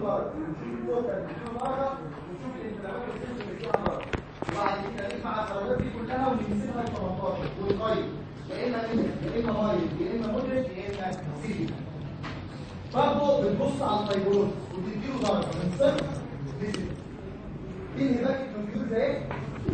مره ونشوف التوتال بتاعه مره ونشوف الانفلامات السيستم بتاعه مره وبعد كده نجمع الدرجات دي كلها ونقسمها ل 18 ونقيم يا اما يا اما مايل يا اما مودريت يا اما سيريس برضه بتبص على الفيبروز وتديله درجه من صفر لصفر دي الهبات الكمبيوتر ده ايه؟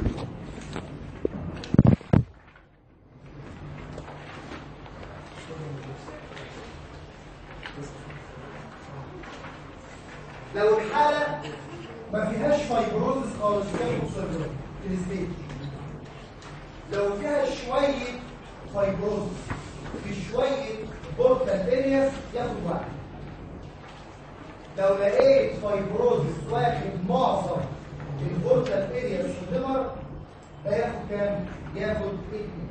لو الحالة ما فيهاش فايبروزس خالص كده مصرة في الستيج لو فيها شوية فايبروزس في شوية بورتال ارياس ياخد واحد لو لقيت فايبروزس واخد معظم البورتال ارياس في الليفر ده ياخد كام؟ ياخد اتنين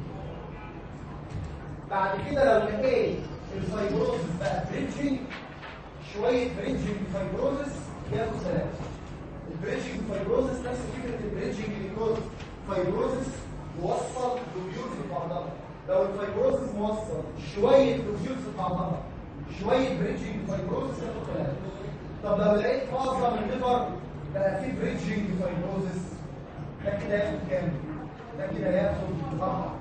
بعد كده لو لقيت الفايبروزس بقى بريدجنج شوية بريدجنج فايبروزس ياخد ثلاثة البريدجنج فايبروزس نفس فكرة البريدجنج اللي فايبروزس موصل لوبيولز ببعضها لو الفايبروزس موصل شوية لوبيولز ببعضها شوية بريدجنج فايبروزس ياخد ثلاثة طب لو لقيت معظم الليفر بقى فيه بريدجنج فايبروزس ده كده ياخد كام؟ ده كده ياخد أربعة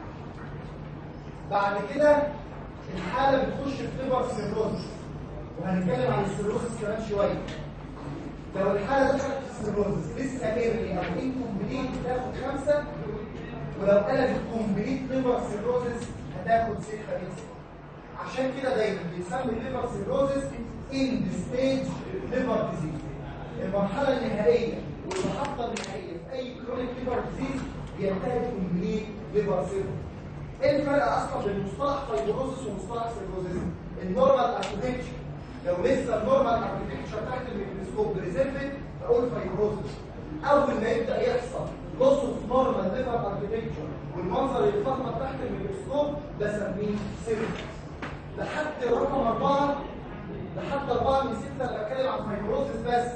بعد كده الحالة بتخش في ليفر سيروزس وهنتكلم عن السيروزس كمان شويه لو الحاله دخلت في السيروزس لسه ايرلي او انكمبليت بتاخد خمسه ولو قلبت كومبليت ليفر سيروزس هتاخد سته بس عشان كده دايما بنسمي الليفر سيروزس ان ستيج ليفر ديزيز المرحله النهائيه والمحطه النهائيه في اي كرونيك ليفر ديزيز بينتهي كومبليت ليفر سيروزس ايه الفرق اصلا بين مصطلح فايبروزس ومصطلح سيروزس النورمال اركتكتشر لو لسه النورمال اركتكتشر تحت الميكروسكوب بريزرفد اقول فايبروزس اول ما يبدا يحصل لوس اوف نورمال ليفر اركتكتشر والمنظر اللي فاطمه تحت الميكروسكوب بسميه سيروزس لحد رقم أربعة لحد أربعة من ستة أنا بتكلم عن فايبروزس بس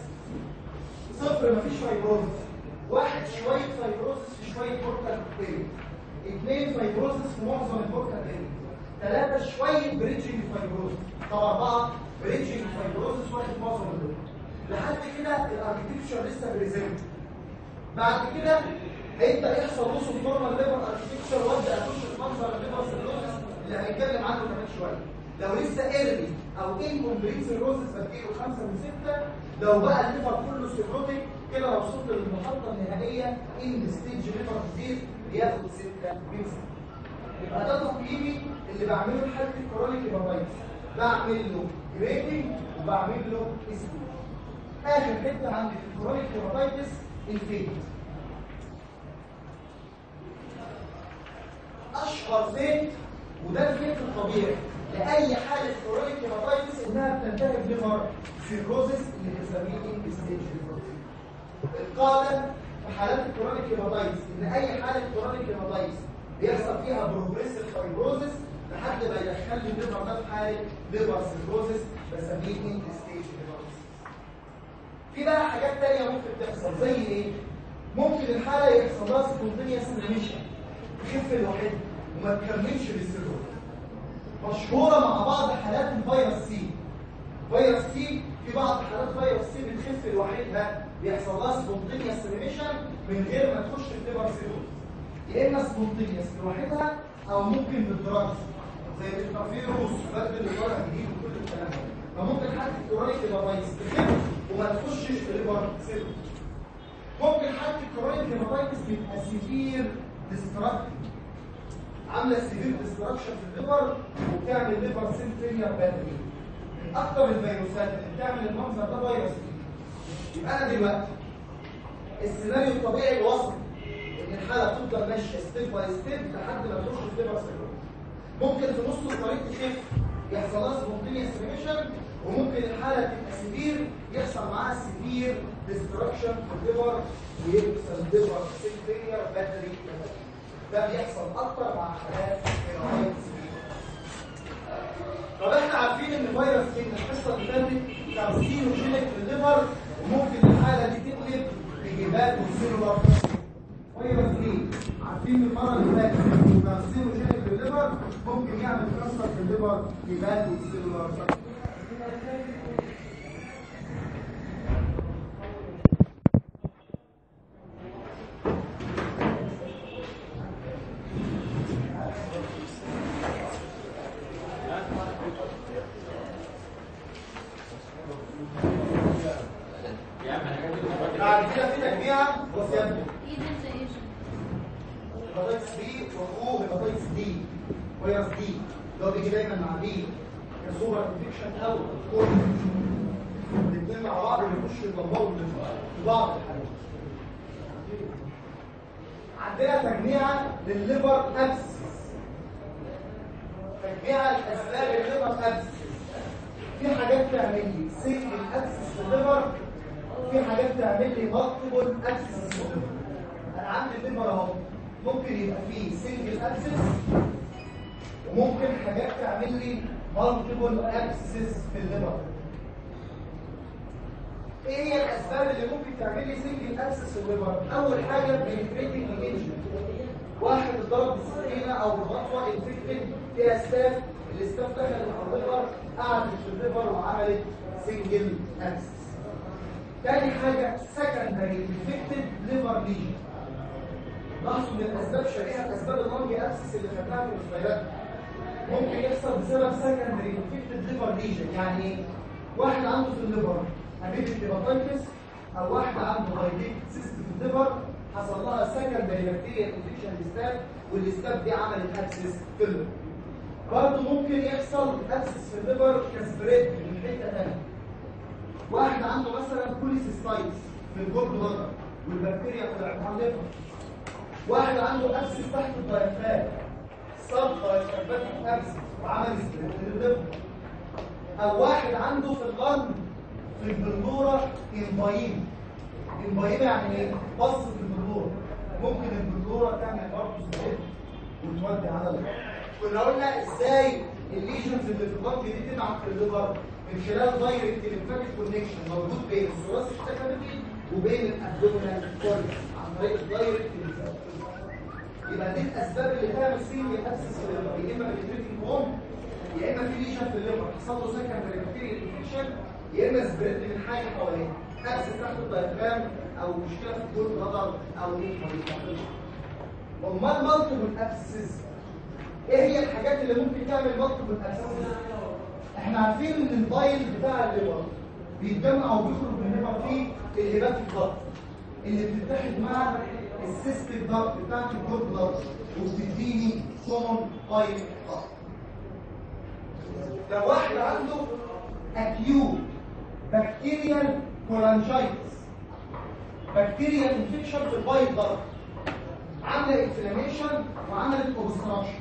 صفر مفيش فايبروزس واحد شوية فايبروزس في شوية بورتال اريا اثنين فايبروزس في معظم البورتال اريا ثلاثة شوية بريدجنج فايبروزس طب أربعة بريدجنج فايبروزس واحد معظم البورتال لحد كده الاركتكتشر لسه بريزنت بعد كده هيبدا يحصل نص نورمال ليفر اركتكتشر وابدا اخش في منظر الليفر سيروزس اللي هنتكلم عنه كمان شويه لو لسه ايرلي او انكمبليت سيروزس بديله 5 من 6 لو بقى الليفر كله سيروتيك كده لو وصلت للمحطه النهائيه ان ستيج ليفر ديزيز بياخد 6 من 6 يبقى ده تقييمي اللي بعمله لحاله الكرونيك هيباتايتس بعمل له جريدنج وبعمل له اسمه اخر حته عندي في الكرونيك هيباتايتس الفيت اشهر فيت وده الفيت الطبيعي لاي حاله كرونيك هيباتايتس انها بتنتهي بليفر سيروزس اللي بنسميه ان ستيج القاعده في حالات الكرونيك هيباتايتس ان اي حاله كرونيك هيباتايتس بيحصل فيها بروجريسيف فايبروزس لحد ما يدخل لي الليفر ده في حاله ليفر سيروزس بسميه ان ستيج في بقى حاجات تانية ممكن تحصل زي ايه؟ ممكن الحالة يحصل لها سبونتينيوس انيميشن تخف لوحدها وما تكملش للسيروز مشهورة مع بعض حالات الفيروس سي فيروس سي في بعض حالات فيروس سي بتخف لوحدها بيحصل لها سبونتينيوس انيميشن من غير ما تخش في الليفر سيروز يا اما سبونتينيوس لوحدها او ممكن بالدراجز زي الانترفيروس بدل اللي طالع جديد وكل الكلام ده فممكن حد كرونيك هيباتايتس تخف وما تخشش في ليفر سيل ممكن حد كرونيك هيباتايتس بيبقى سيفير ديستراكتيف عامله سيفير ديستراكشن في الليفر وبتعمل ليفر سيل فيلير بدري من اكتر الفيروسات اللي بتعمل المنظر ده فيروس دي يبقى انا دلوقتي السيناريو الطبيعي الوسط ان الحاله تفضل ماشيه ستيب باي ستيب لحد ما تخش في ليفر سيل ممكن في نص الطريق تخف يحصل لها سبونتينيوس ريميشن وممكن الحالة تبقى سيفير يحصل معاها سيفير ديستركشن في الليفر ويحصل ليفر سيل فيلير بدري ده بيحصل اكتر مع حالات الفيروس طب احنا عارفين ان الفيروس دي من القصه اللي فاتت كارسينوجينيك في الليفر وممكن الحاله دي تقلب بجبال والسيلولار فيروس دي عارفين من المره اللي فاتت كارسينوجينيك في الليفر ممكن يعمل كانسر في الليفر جبال والسيلولار اللي هو بيجي دايما مع بي كسوبر انفكشن او كور الاثنين مع بعض بيخشوا يدمروا في بعض الحالات عندنا تجميعة للليفر ابسس تجميعة لاسباب الليفر ابسس في حاجات تعمل لي سنجل ابسس في الليفر في حاجات تعمل لي مالتيبل ابسس في الليفر انا عندي الليفر اهو ممكن يبقى فيه سنجل ابسس وممكن حاجات تعمل لي مالتيبل ابسس في الليفر ايه هي الاسباب اللي ممكن تعمل لي سنجل ابسس الليفر اول حاجه بنفريتنج انجن واحد اتضرب بالسكينه او بخطوه انفكتد فيها ستاف الاستاف دخل على الليفر قعدت في الليفر وعملت سنجل ابسس تاني حاجه سكندري انفكتد ليفر ليجن لاحظوا ان الاسباب شبيهه باسباب اللنج ابسس اللي خدناها في الفيروس ممكن يحصل بسبب سكندري انفكتد ليفر ليجن يعني ايه واحد عنده في الليفر اميبيك هيباتايتس او واحد عنده هايديك سيست في الليفر حصل لها سكندري بكتيريا انفكشن للستاف والستاف دي عملت ابسس في الليفر برضه ممكن يحصل ابسس في الليفر كسبريد من حته ثانيه واحد عنده مثلا كوليسيستايتس في الجول بلادر والبكتيريا طلعت على الليفر واحد عنده ابسس تحت الدايفرام صب دايفراماتيك ابسس وعمل سبريد للليفر او واحد عنده في اللنج في البلورة امبايم امبايم يعني ايه؟ بص في البلورة ممكن البلورة تعمل برضه سبريد وتودي على الليفر كنا قلنا ازاي الليجنز اللي في اللنج دي تبعت في الليفر من خلال دايركت ليمفاتيك كونكشن موجود بين الثوراسيك كافيتي وبين الابدومينال كورتكس عن طريق الدايركت يبقى دي الاسباب اللي تعمل سيريال ابسس في الليفر يا اما بنتريتنج بوم يا اما في ليجن في الليفر حصل له سكندري بكتيريال انفكشن يا اما سبريد من حاجه حواليه ابسس تحت الدايفرام او مشكله في الجول بلادر او ايه امال مالتيبل ابسس ايه هي الحاجات اللي ممكن تعمل مالتيبل ابسس احنا عارفين ان البايل بتاع الليفر بيتجمع وبيخرج من الليفر فيه الهبات الضغط اللي بتتحد مع السيستيك ضغط بتاعت الجول بلادر وبتديني كومن بايل ضغط لو واحد عنده acute bacterial cholangitis bacterial infection في البايض ضغط عامله inflammation وعملت obstruction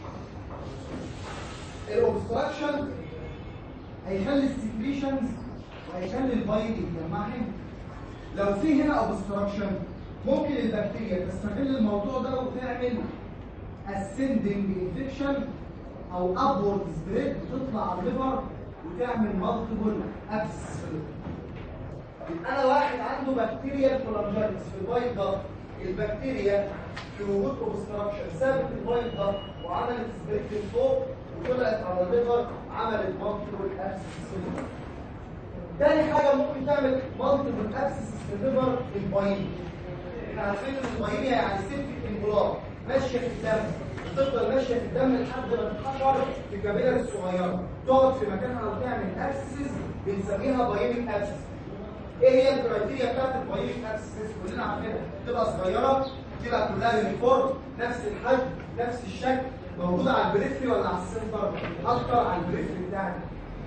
الاوبستراكشن هيخلي السكريشنز وهيخلي البايض يتجمع هنا لو في هنا اوبستراكشن ممكن البكتيريا تستغل الموضوع ده وتعمل ascending infection او upward spread تطلع على الليفر وتعمل مالتيبل ابسس في الليفر يبقى انا واحد عنده بكتيريا كولانجيتس في البايض ضغط البكتيريا في وجود اوبستراكشن سابت البايض ضغط وعملت سبريد فوق وطلعت على الليفر عملت مالتيبل ابسس في الليفر تاني حاجه ممكن تعمل مالتيبل ابسس في الليفر البايض احنا عارفين ان البايض يعني سيبتك انبلاط ماشيه في الدم تفضل ماشيه في الدم لحد ما تتحشر في الكابيلر الصغيره تقعد في مكانها وتعمل ابسس بنسميها بايميك ابسس ايه هي الكرايتيريا بتاعت البايميك ابسس كلنا عارفينها تبقى صغيره تبقى كلها يونيفورم نفس الحجم نفس الشكل موجوده على البريفري ولا على السنتر اكتر على البريفري بتاعنا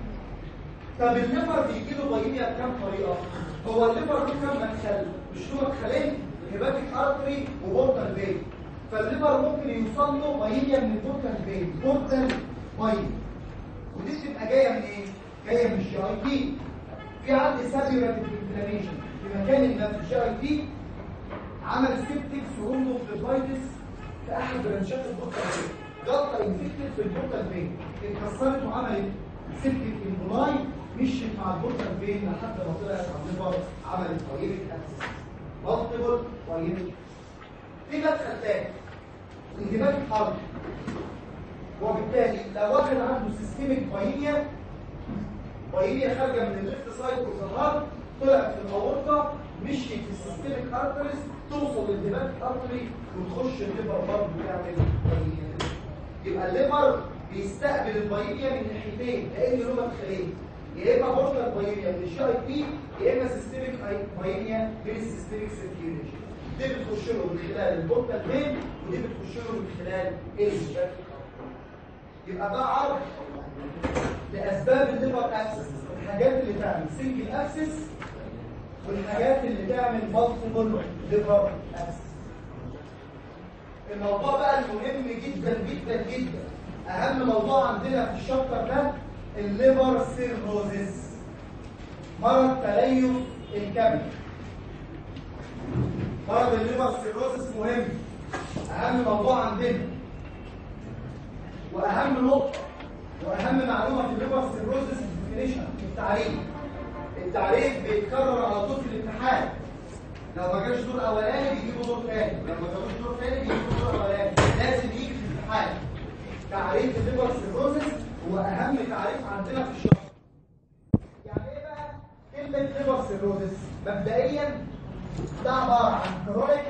طب الليفر بيجي له بايميا بكام طريقه هو الليفر له كام مدخل مش له مدخلين هيباتيك ارتري وبورتال فين فالليفر ممكن يوصل له بايميا من البورتال فين بورتال بايميا ودي بتبقى جايه من ايه جايه من الجي اي تي في عندي سابيوراتيك انفلاميشن في مكان ما في الجي اي تي عمل سيبتيك سروندو فليبايتس في احد برانشات البورتال فين جلطه انفكتد في البورتال فين اتكسرت وعملت سيبتيك امبولاي مشيت مع البورتال فين لحد ما طلعت على الليفر عملت بايميك ابسس مالتيبل بايميك في مدخل تاني انتباه الحرب وبالتالي لو واحد عنده سيستميك بايميا بايميا خارجه من الليفت سايد والظهر طلعت في الاورطه مشيت في السيستميك ارتريز توصل للدماغ ارتري وتخش الليفر برضه تعمل بايميا يبقى الليفر بيستقبل البايميا من ناحيتين لان له مدخلين يا اما بورتال بايميا من الجي اي بي يا اما سيستميك بايميا من السيستميك سيركيوليشن دي بتخش له من خلال البورتال فين ودي بتخش له من خلال الجي يبقى ده عرض لاسباب الليفر اكسس الحاجات اللي تعمل سنجل اكسس والحاجات اللي تعمل مالتيبل ليفر اكسس الموضوع بقى المهم جدا جدا جدا اهم موضوع عندنا في الشابتر ده الليفر سيروزيس مرض تليف الكبد مرض الليفر سيروزيس مهم اهم موضوع عندنا واهم نقطه واهم معلومه في الليفر سيروزيس الديفينيشن التعريف التعريف بيتكرر على طول في الامتحان لو ما جاش دور اولاني بيجيبوا دور ثاني لو ما جابوش دور ثاني بيجيبوا دور اولاني لازم يجي في الامتحان تعريف الليفر سيروزيس هو اهم تعريف عندنا في الشرح يعني ايه بقى كلمه ليفر سيروزيس مبدئيا ده عباره عن كرونيك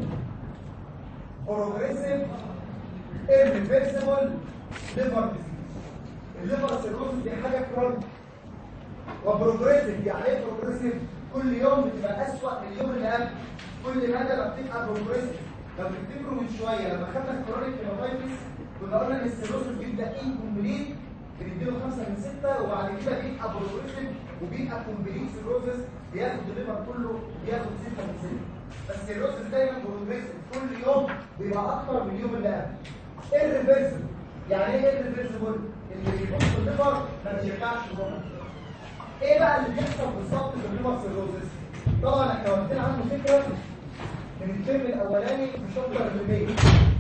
بروجريسيف irreversible liver disease الليفر سيروزيس دي حاجه كرونيك وبروجريسيف يعني ايه بروجريسيف كل يوم بتبقى اسوأ من اليوم اللي قبل كل مدى ما بتبقى بروجريسيف لو تفتكروا من شويه لما خدنا الكرونيك هيماتايتس كنا قلنا ان السيروسيس بيبدا انكمبليت بنديله 5 من 6 وبعد كده بيبقى بروجريسيف وبيبقى كومبليت سيروسيس بياخد الليفر كله بياخد 6 من 6 بس السيروسيس دايما بروجريسيف كل يوم بيبقى اكتر من اليوم اللي قبل irreversible يعني ايه irreversible اللي بيبص الليفر ما بيرجعش لورا ايه بقى اللي بيحصل بالظبط في الليفر سيروسيس طبعا احنا واخدين عنه فكره من الترم الاولاني في شابتر الريميك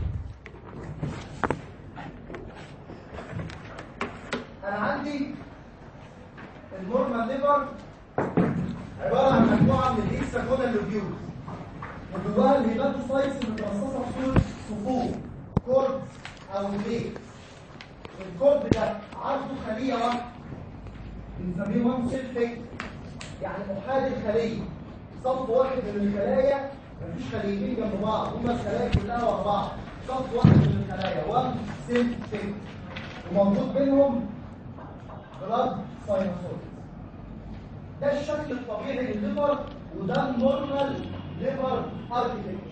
انا عندي النورمال ليفر عباره عن مجموعه من الاكستراكونال لوبيولز وجواها الهيباتوسايتس المترصصه في صوره صفوف كورد او ليك الكورد ده عرضه خليه واحده بنسميه وان سيل فيك يعني احاد الخليه صف واحد من الخلايا مفيش خليتين جنب بعض هما الخلايا كلها ورا بعض صف واحد من الخلايا وان سيل فيك وموجود بينهم بلاد ساينوسويد ده الشكل الطبيعي للليفر وده النورمال ليفر اركيتكتشر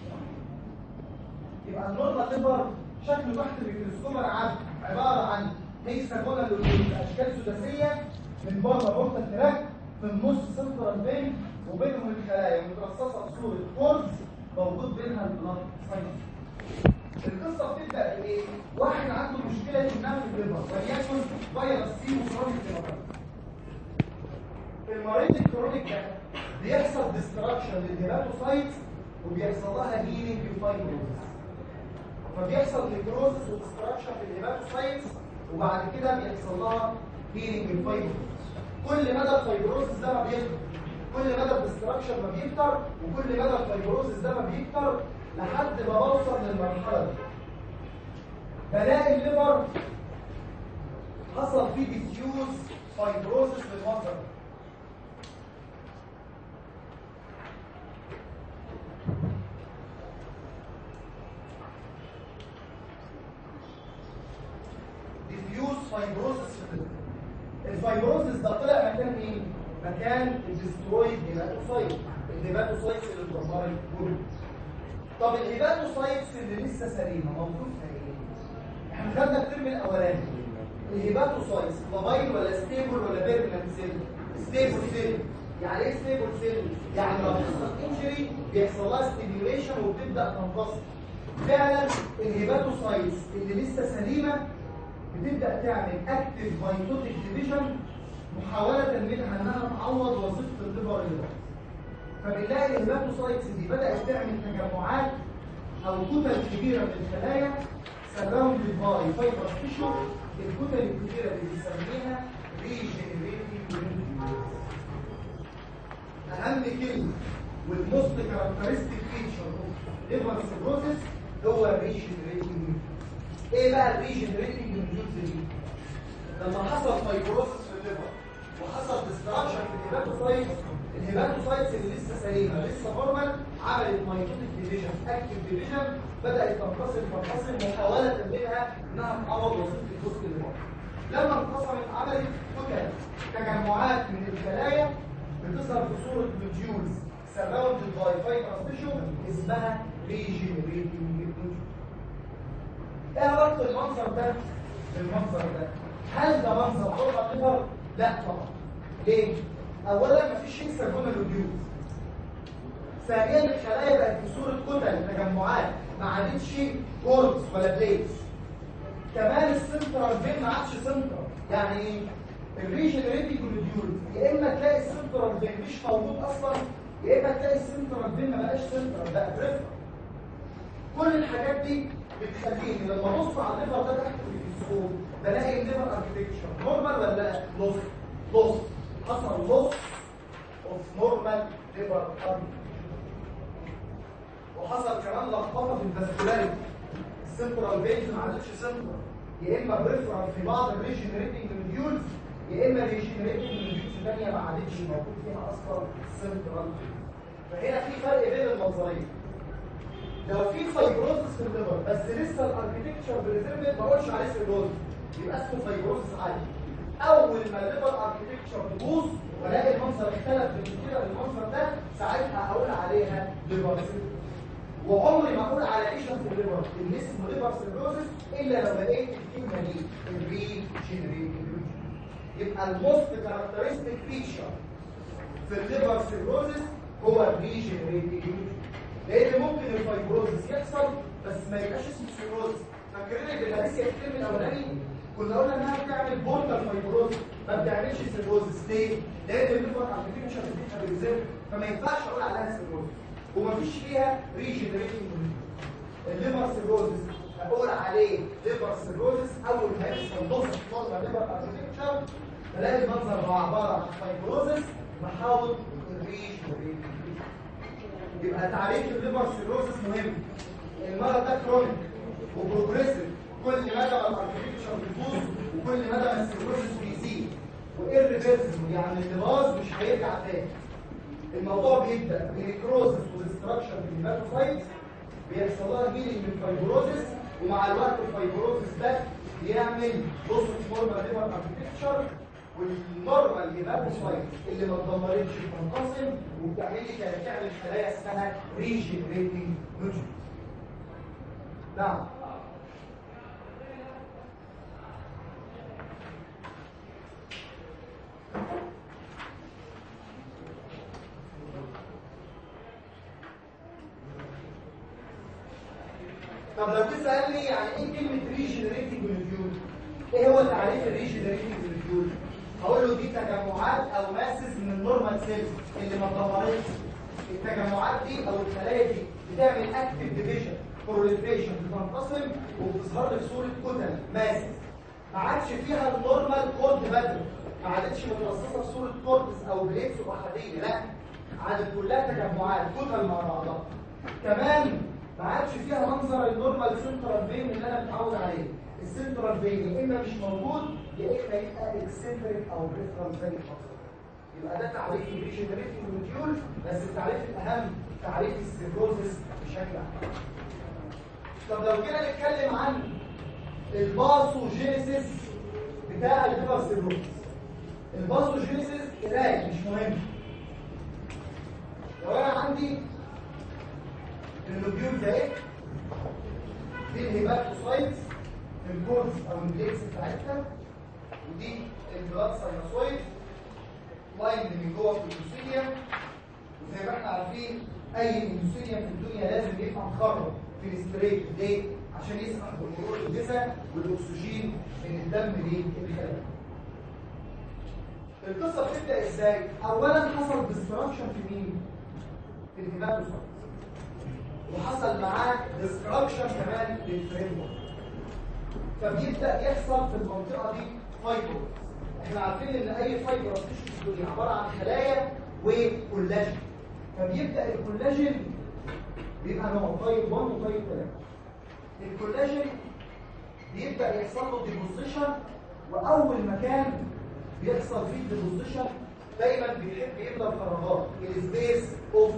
يبقى النورمال ليفر شكله تحت الميكروسكوب العام عباره عن هيكساجونال لوبيول اشكال سداسيه من بره بورتا تراك في النص سنترال فين وبينهم الخلايا مترصصه بصوره كورز موجود بينها البلاد ساينس القصه بتبدا بايه؟ واحد عنده مشكله ما في الليفر وليكن فيروس سي وكرونيك هيباتايتس المريض الكرونيك ده بيحصل ديستراكشن للهيباتوسايتس وبيحصل لها هيلينج فايبروزس فبيحصل نيكروزس وديستراكشن في الهيباتوسايتس وبعد كده بيحصل لها هيلينج الفايبروزس كل مدى الفايبروزس ده ما بيكتر كل مدى الديستراكشن ما بيكتر وكل مدى الفايبروزس ده ما بيكتر لحد ما بوصل للمرحله دي بلاقي الليفر حصل فيه ديفيوز فايبروزس بالمنظر ده ديفيوز فايبروزس في الليفر الفايبروزس ده طلع مكان ايه؟ مكان الدسترويد هيباتوسايت الهيباتوسايتس اللي بتدمر الكل طب الهيباتوسايتس اللي لسه سليمه موجود في ايه؟ احنا خدنا الترم الاولاني الهيباتوسايتس موبايل ولا ستيبل ولا بيرمننت سيل؟ ستيبل سيل يعني ايه ستيبل سيل؟ يعني لما بيحصل انجري بيحصل لها ستيميوليشن وبتبدا تنفصل فعلا الهيباتوسايتس اللي لسه سليمه بتبدا تعمل اكتف مايتوتيك ديفيجن محاوله منها انها تعوض وظيفه الليفر اللي باظت فبنلاقي الهيباتوسايتس دي بدات تعمل تجمعات او كتل كبيره من الخلايا سراوندد باي فايبر تيشو الكتل الكبيره اللي بنسميها ريجنريتنج اهم كلمه والموست كاركترستيك فيتشر اوف ليفر سيروزس هو الريجنريتنج ايه بقى الريجنريتنج نيوز دي لما حصل فايبروسس في الليفر وحصل ديستراكشن في الهيباتوسايتس الهيباتوسايتس اللي لسه سليمه لسه فورمال عملت مايتوتيك ديفيجن اكتف ديفيجن بدات تنفصل تنفصل محاوله منها انها تعوض وظيفه الجزء اللي بره لما انفصلت عملت كتل تجمعات من الخلايا بتظهر في صوره نوديولز سراوندد باي فايبرس تيشو اسمها ريجنريتنج نوديولز ايه علاقه المنظر ده بالمنظر ده هل ده منظر نورمال ليفر لا طبعا ليه اولا مفيش هيكساجونال ريديوز ثانيا الخلايا بقت في صوره كتل تجمعات ما عادتش كورز ولا بليتس كمان السنترال فين ما عادش سنترال يعني ايه الريجنريتيف ريديوز يا اما تلاقي السنترال فين مش موجود اصلا يا اما تلاقي السنترال فين ما بقاش سنترال بقى بريفر كل الحاجات دي بتخليني لما ابص على الليفر ده تحت الميكروسكوب بلاقي الليفر اركتكتشر نورمال ولا لوس لوس حصل لوس اوف نورمال ليفر اركتكتشر وحصل كمان لخبطه في الفاسكولاريتي السنترال فينز ما عادتش سنترال يا اما بريفرال في بعض الريجنريتنج موديولز يا اما ريجنريتنج موديولز ثانيه ما عادتش موجود فيها اصلا سنترال فهنا في فرق بين المنظرين لو في فايبروزس في الليفر بس لسه الاركتكتشر بريزيرفد ما اقولش عليه سيروز يبقى اسمه فايبروزس عادي اول ما الليفر اركتكتشر تبوظ والاقي المنظر اختلف من كده بالمنظر ده ساعتها هقول عليها ليفر سيروز وعمري ما اقول على ليشن في الليفر ان اسمه ليفر سيروزس الا لو لقيت الكلمه دي الريجنريتنج يبقى الموست كاركترستيك فيتشر في الليفر سيروزس هو الريجنريتنج لان ممكن الفايبروزس يحصل بس ما يبقاش اسمه سيروزس فاكرين البلاريسيا الترم الاولاني كنا قلنا انها بتعمل بورتال فايبروزس ما بتعملش سيروزس ليه؟ لان الليفر ارتفيشال بتبقى بالذات فما ينفعش اقول عليها سيروزس ومفيش فيها ريجنريتنج الليفر سيروزس اقول عليه ليفر سيروزس اول ما يحصل نص نورمال ليفر ارتفيشال الاقي المنظر هو عباره عن فايبروزس بحاول الريجنريتنج يبقى تعريف الليفر سيروسس مهم المرض ده كرونيك وبروجريسيف كل مدى ما الاركتكتشر بيبوظ وكل مدى ما السيروسس بيزيد وايرفيرسبل يعني اللي باظ مش هيرجع تاني الموضوع بيبدا بنيكروزس وديستراكشن في الهيماتوسايت بيحصل لها هيلينج من الفايبروزس ومع الوقت الفايبروزس ده بيعمل لوس فورمال ليفر اركتكتشر والنورمال هيماتوسايت اللي ما اتدمرتش بتنقسم وبتعمل لي تعمل خلايا اسمها ريجنريتنج نوجن نعم طب لو جيت سألني يعني ايه كلمة ريجنريتنج نوجن ايه هو تعريف الريجنريتنج نوجن هقول له دي تجمعات او ماسز من النورمال سيلز اللي ما اتدمرتش التجمعات دي او الخلايا دي بتعمل اكتيف ديفيجن بروليفريشن بتنقسم وبتظهر لي في صوره كتل ماسز ما عادش فيها النورمال كورد باترن ما عادتش مترصصه في صوره كورتس او بليتس احاديه لا عادت كلها تجمعات كتل مع بعضها كمان ما عادش فيها منظر النورمال سنترال فين اللي انا متعود عليه السنترال فين يا اما مش موجود يا اما يبقى اكسنتريك او ريفرال زي الفصل يبقى ده تعريف الريجنريتنج موديول بس التعريف الاهم تعريف السيروزس بشكل عام طب لو جينا نتكلم عن الباثوجينيسيس بتاع الليفر سيروزس الباثوجينيسيس قرايه مش مهم لو انا عندي النوديول ده ايه دي الهيباتوسايتس الكورس او البليكس بتاعتها ودي البلاد ساينوسويد لاين من جوه في الانسوليا وزي ما احنا عارفين اي انسوليا في الدنيا لازم يفهم خرج في الستريت ليه؟ عشان يسمح بمرور الجسم والاكسجين من الدم للخلايا. القصه بتبدا ازاي؟ اولا حصل ديستراكشن في مين؟ في الهيباتوسايتس وحصل معاه ديستراكشن كمان للفريم فبيبدا يحصل في المنطقه دي فايبروز احنا عارفين ان اي فايبر تيشو في الدنيا عباره عن خلايا وكولاجين فبيبدا الكولاجين بيبقى نوع طيب 1 وطيب 3 الكولاجين بيبدا يحصل له ديبوزيشن واول مكان بيحصل فيه ديبوزيشن دايما بيحب يملى الفراغات السبيس اوف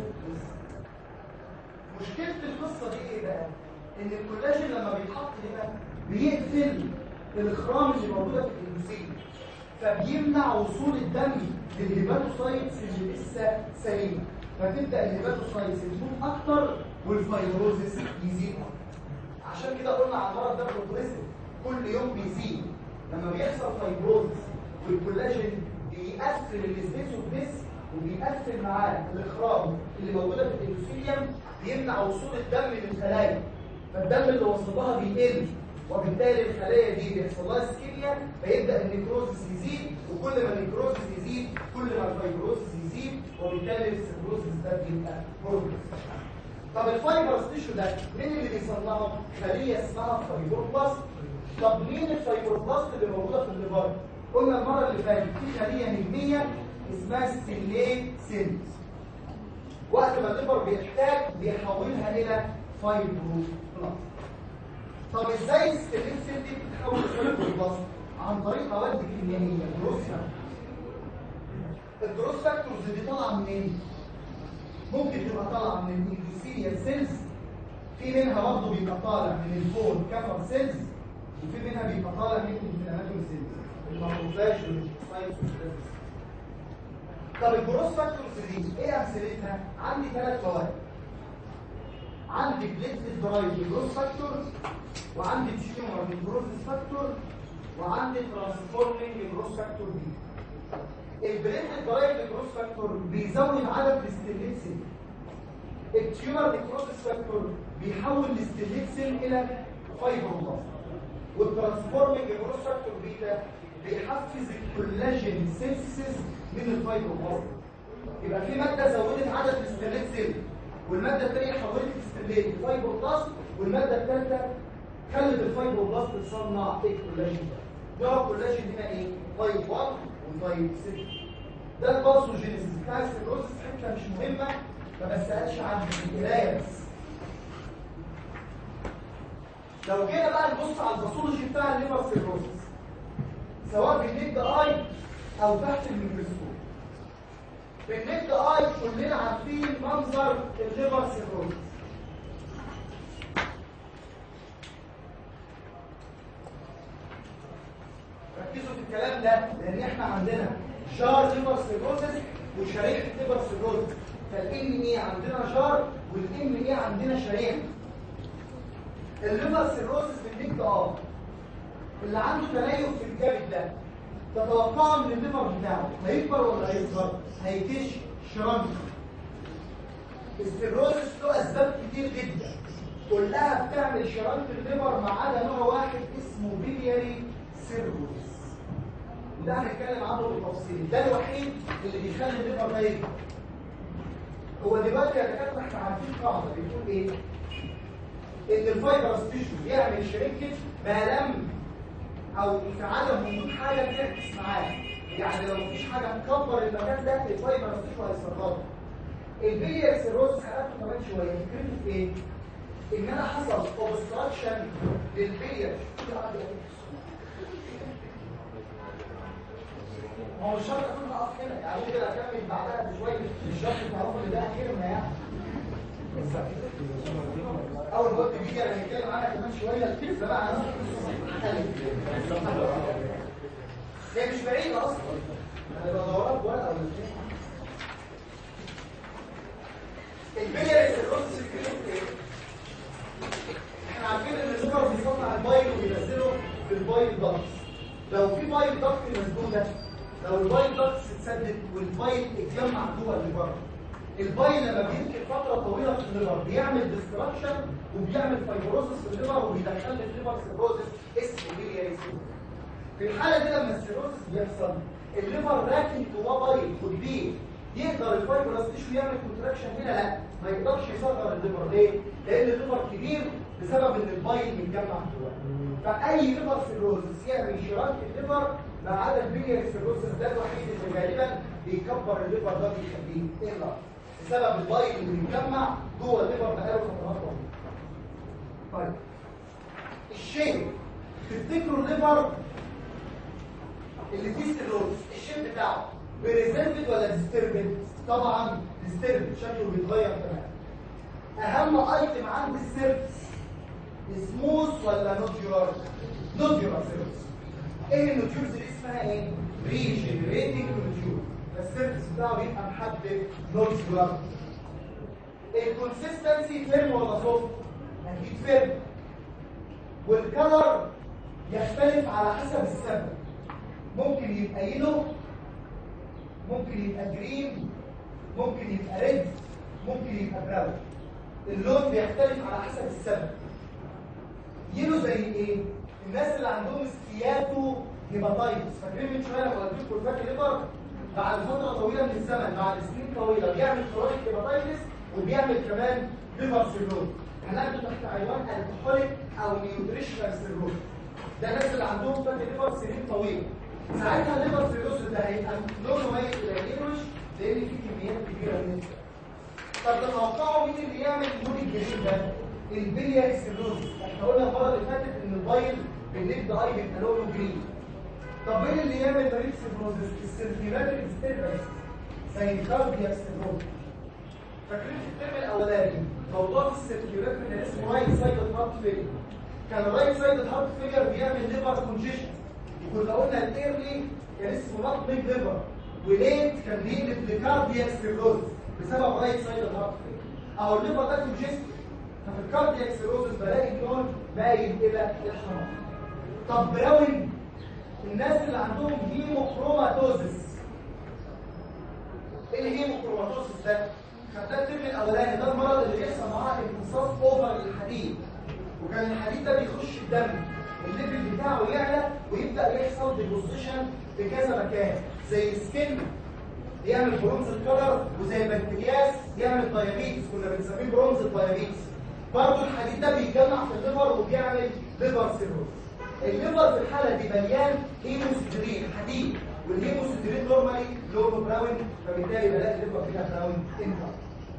مشكله القصه دي ايه بقى ان الكولاجين لما بيتحط هنا بيقفل الاخرام اللي موجوده في الاندوثيل فبيمنع وصول الدم للهيباتوسايتس اللي لسه سليمه فتبدا الهيباتوسايتس تموت اكتر والفيروزس يزيد اكتر عشان كده قلنا على المرض ده بروجريسيف كل يوم بيزيد لما بيحصل فايبروزس والكولاجين بيقفل السبيس اوف ذس وبيقفل معاه الاخراج اللي موجوده في الاندوثيليوم بيمنع وصول الدم للخلايا فالدم اللي وصل لها بيقل وبالتالي الخلايا دي بيحصل لها سكيميا فيبدا النيكروزس يزيد وكل ما النيكروزس يزيد كل ما الفايبروزس يزيد وبالتالي السيروزس ده بيبقى بروجرس طب الفايبرس تيشو ده مين اللي بيصنعه؟ خليه اسمها فايبروبلاست طب مين الفايبروبلاست اللي موجوده في الليفر؟ قلنا المره اللي فاتت في خليه نجميه اسمها ستيليت سيلز وقت ما الليفر بيحتاج بيحولها الى فايبروبلاست طب ازاي الستيليت سيل دي بتتحول لفايبروبلاست؟ عن طريق مواد كيميائيه جروس الجروس فاكتورز دي طالعه منين؟ ممكن تبقى طالعه من الاندوثيليال سيلز في منها برضه بيبقى طالع من البون كفر سيلز وفي منها بيبقى طالع من الانفلاماتوري سيلز الماكروفاج والليمفوسايتس طب الجروس فاكتورز دي ايه امثلتها؟ عندي ثلاث مواد عندي بليتلت درايف جروس فاكتور وعندي تيومر جروس فاكتور وعندي ترانسفورمينج جروس فاكتور دي البليتلت درايف جروس فاكتور بيزود عدد الاستيليت سيل التيومر نيكروسيس فاكتور بيحول الاستيليت سيل الى فايبروبلاست والترانسفورمينج جروس فاكتور بيتا بيحفز الكولاجين سينثيسيس من الفايبروبلاست يبقى في ماده زودت عدد الاستيليت سيل والماده الثانيه حولت الاستيليت لفايبروبلاست والماده الثالثه خلت الفايبروبلاست تصنع الكولاجين ده نوع الكولاجين هنا ايه؟ فايب 1 وفايب 6 ده الباثوجينيسيس بتاع السيروسيس حته مش مهمه ما بسالش عنها القرايه بس لو جينا بقى نبص على الباثولوجي بتاع الليفر سيروسيس سواء بالنيك اي او تحت الميكروسكوب بالنيك اي كلنا عارفين منظر الليفر سيروسيس ركزوا في الكلام ده لان احنا عندنا جار ليفر سيروسيس وشريحه ليفر سيروسيس فالام ايه عندنا جار والام ايه عندنا شريحه الليفر سيروسيس بالنيك اه اللي عنده تليف في الكبد ده تتوقع من الليفر بتاعه هيكبر ولا هيصغر هيكش شرنك السيروسيس له اسباب كتير جدا كلها بتعمل شرنك الليفر ما عدا نوع واحد اسمه بيلياري سيروسيس ده هنتكلم عنه بالتفصيل ده الوحيد اللي بيخلي الليفر ده يكبر هو دلوقتي يا دكاتره احنا عارفين قاعده بتقول ايه ان الفايبرس تيشو يعمل شريكه ما لم او في عدم وجود حاجه تعكس معاه يعني لو مفيش حاجه تكبر المكان ده الفايبرس تيشو هيستقر البيليار سيروز هناخده كمان شويه فكرته في ايه ان انا حصل اوبستراكشن للبيليار هو مش شرط اكون اقف هنا يعني ممكن اكمل بعدها بشويه مش شرط تعرفوا ان ده اخرنا يعني اول ما قلت بيجي انا هنتكلم عنها كمان شويه الفكره بقى عنها هي مش بعيده اصلا انا بدورها بورقه ولا اثنين البيلياري سيروسيس ايه احنا عارفين ان الليفر بيصنع البايل وبينزله في البايل داكتس لو في بايل داكت مسدوده لو البايل داكتس اتسدد والبايل اتجمع جوه الليفر البايل لما بيمكن فتره طويله في الليفر بيعمل ديستراكشن وبيعمل فايبروزس في الليفر وبيدخل لي الليفر سيروزس اسمه بيلياري سيروزس في الحاله دي لما السيروزس بيحصل الليفر راكن جواه بايل كبير يقدر الفايبروس تيشو يعمل كونتراكشن هنا لا ما يقدرش يصغر الليفر ليه؟ لان الليفر كبير بسبب ان البايل متجمع جواه فاي ليفر سيروزس يعمل شراك الليفر ما عدا البيلياري سيروزس ده الوحيد اللي غالبا بيكبر الليفر ده بيخليه يقلق بسبب البايل اللي بيتجمع جوه الليفر بقاله فترات طويله. طيب الشيء تفتكروا الليفر اللي فيه سيروزس الشيء بتاعه بريزنتد ولا ديستربد طبعا ديستربد شكله بيتغير تماما اهم ايتم عند السيرفس سموث ولا نوديولار نوديولار سيرفس ايه النوديولز دي اسمها ايه ريجنريتنج نوديول السيرفس بتاعه بيبقى محدد نوديولار الكونسيستنسي فيرم ولا سوفت اكيد فيرم والكلر يختلف على حسب السبب ممكن يبقى يلو ممكن يبقى جرين ممكن يبقى ريد ممكن يبقى براون اللون بيختلف على حسب السبب يلو زي ايه الناس اللي عندهم سكياتو هيباتايتس فاكرين من شويه لما قلت لكم الفاتي ليفر بعد فتره طويله من الزمن بعد سنين طويله بيعمل كرونيك هيباتايتس وبيعمل كمان ليفر سيروز هناخده تحت عنوان الكحوليك او نيوتريشنال سيروز ده الناس اللي عندهم فاتي ليفر سنين طويله ساعتها الليفر سيروز ده هيبقى لونه ميت الى يلوش لان في كميات كبيره من السكر طب تتوقعوا مين اللي يعمل اللون الجديد ده؟ البلياري سيروز احنا قلنا المره اللي فاتت ان البايل بالنسبه لاي بيبقى لونه جرين طب مين اللي يعمل مريض سيروزس؟ السيركيولاتري ديستربنس زي الكاردياك سيروز فاكرين في الترم الاولاني موضوع السيركيولاتري اللي اسمه رايت سايد هارت فيلير كان الرايت سايد هارت فيلير بيعمل ليفر كونجيشن وكنا قلنا الايرلي كان اسمه نوت بيج ليفر وليت كان بيقلب لكاردياك سيروز بسبب رايت سايد هارت فيلير او الليفر ده كونجيشن ففي الكاردياك سيروزس بلاقي اللون مايل الى الحمار طب براون الناس اللي عندهم هيموكروماتوزس ايه الهيموكروماتوزس ده خدناه الترم الاولاني ده المرض اللي بيحصل معاه امتصاص اوفر للحديد وكان الحديد ده بيخش الدم الليفل بتاعه يعلى ويبدا يحصل ديبوزيشن في كذا مكان زي السكن يعمل برونز الكلر وزي البنكرياس يعمل دايابيتس كنا بنسميه برونز الدايابيتس برضه الحديد ده بيتجمع في الليفر وبيعمل ليفر سيروز الليفر في الحاله دي مليان هيموسيدرين حديد والهيموسيدرين نورمالي لونه براون فبالتالي بلاقي الليفر فيها براون انت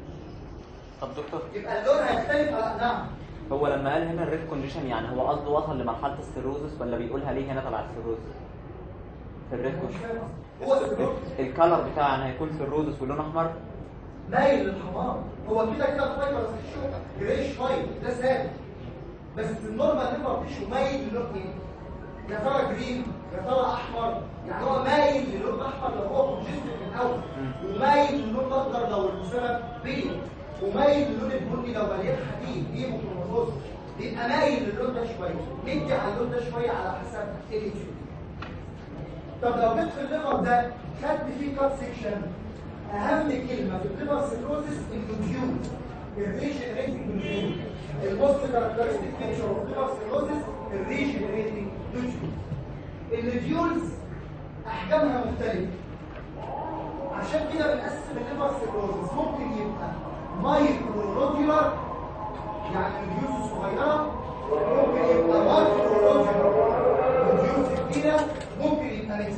طب دكتور يبقى اللون هيختلف على نعم هو لما قال هنا الريد كونديشن يعني هو قصده وصل لمرحله السيروزس ولا بيقولها ليه هنا تبع السيروزس في الريد مش كونديشن فاهم هو السيروز الكالر بتاعه يعني هيكون سيروزس واللون احمر مايل للحمار هو كده كده فايبر بس الشوكه جريش فايبر ده ثابت بس النورمال ليفر تيشو مايل للون ايه؟ يا ترى جرين يا ترى احمر يعني هو مايل للون احمر لو هو كونجستد من الاول ومايل للون الاخضر لو السبب بيض ومايل للون البني لو مليان حديد دي ميكروموزوس بيبقى مايل للون ده شويه ندي على اللون ده شويه على حسب ايه طب لو جيت في الليفر ده خدت فيه كات سيكشن اهم كلمه في الليفر سيروزس النوديول الريجنريتنج نوديول الموست كاركترستيك فيتشر اوف الليفر سيروزس الريجنريتنج نوديول النوديولز احجامها مختلفه عشان كده بنقسم الليفر سيروزس ممكن يبقى مايكرو نوديولار يعني نوديولز صغيره ممكن يبقى مايكرو نوديولار نوديولز كبيره ممكن يبقى ميكس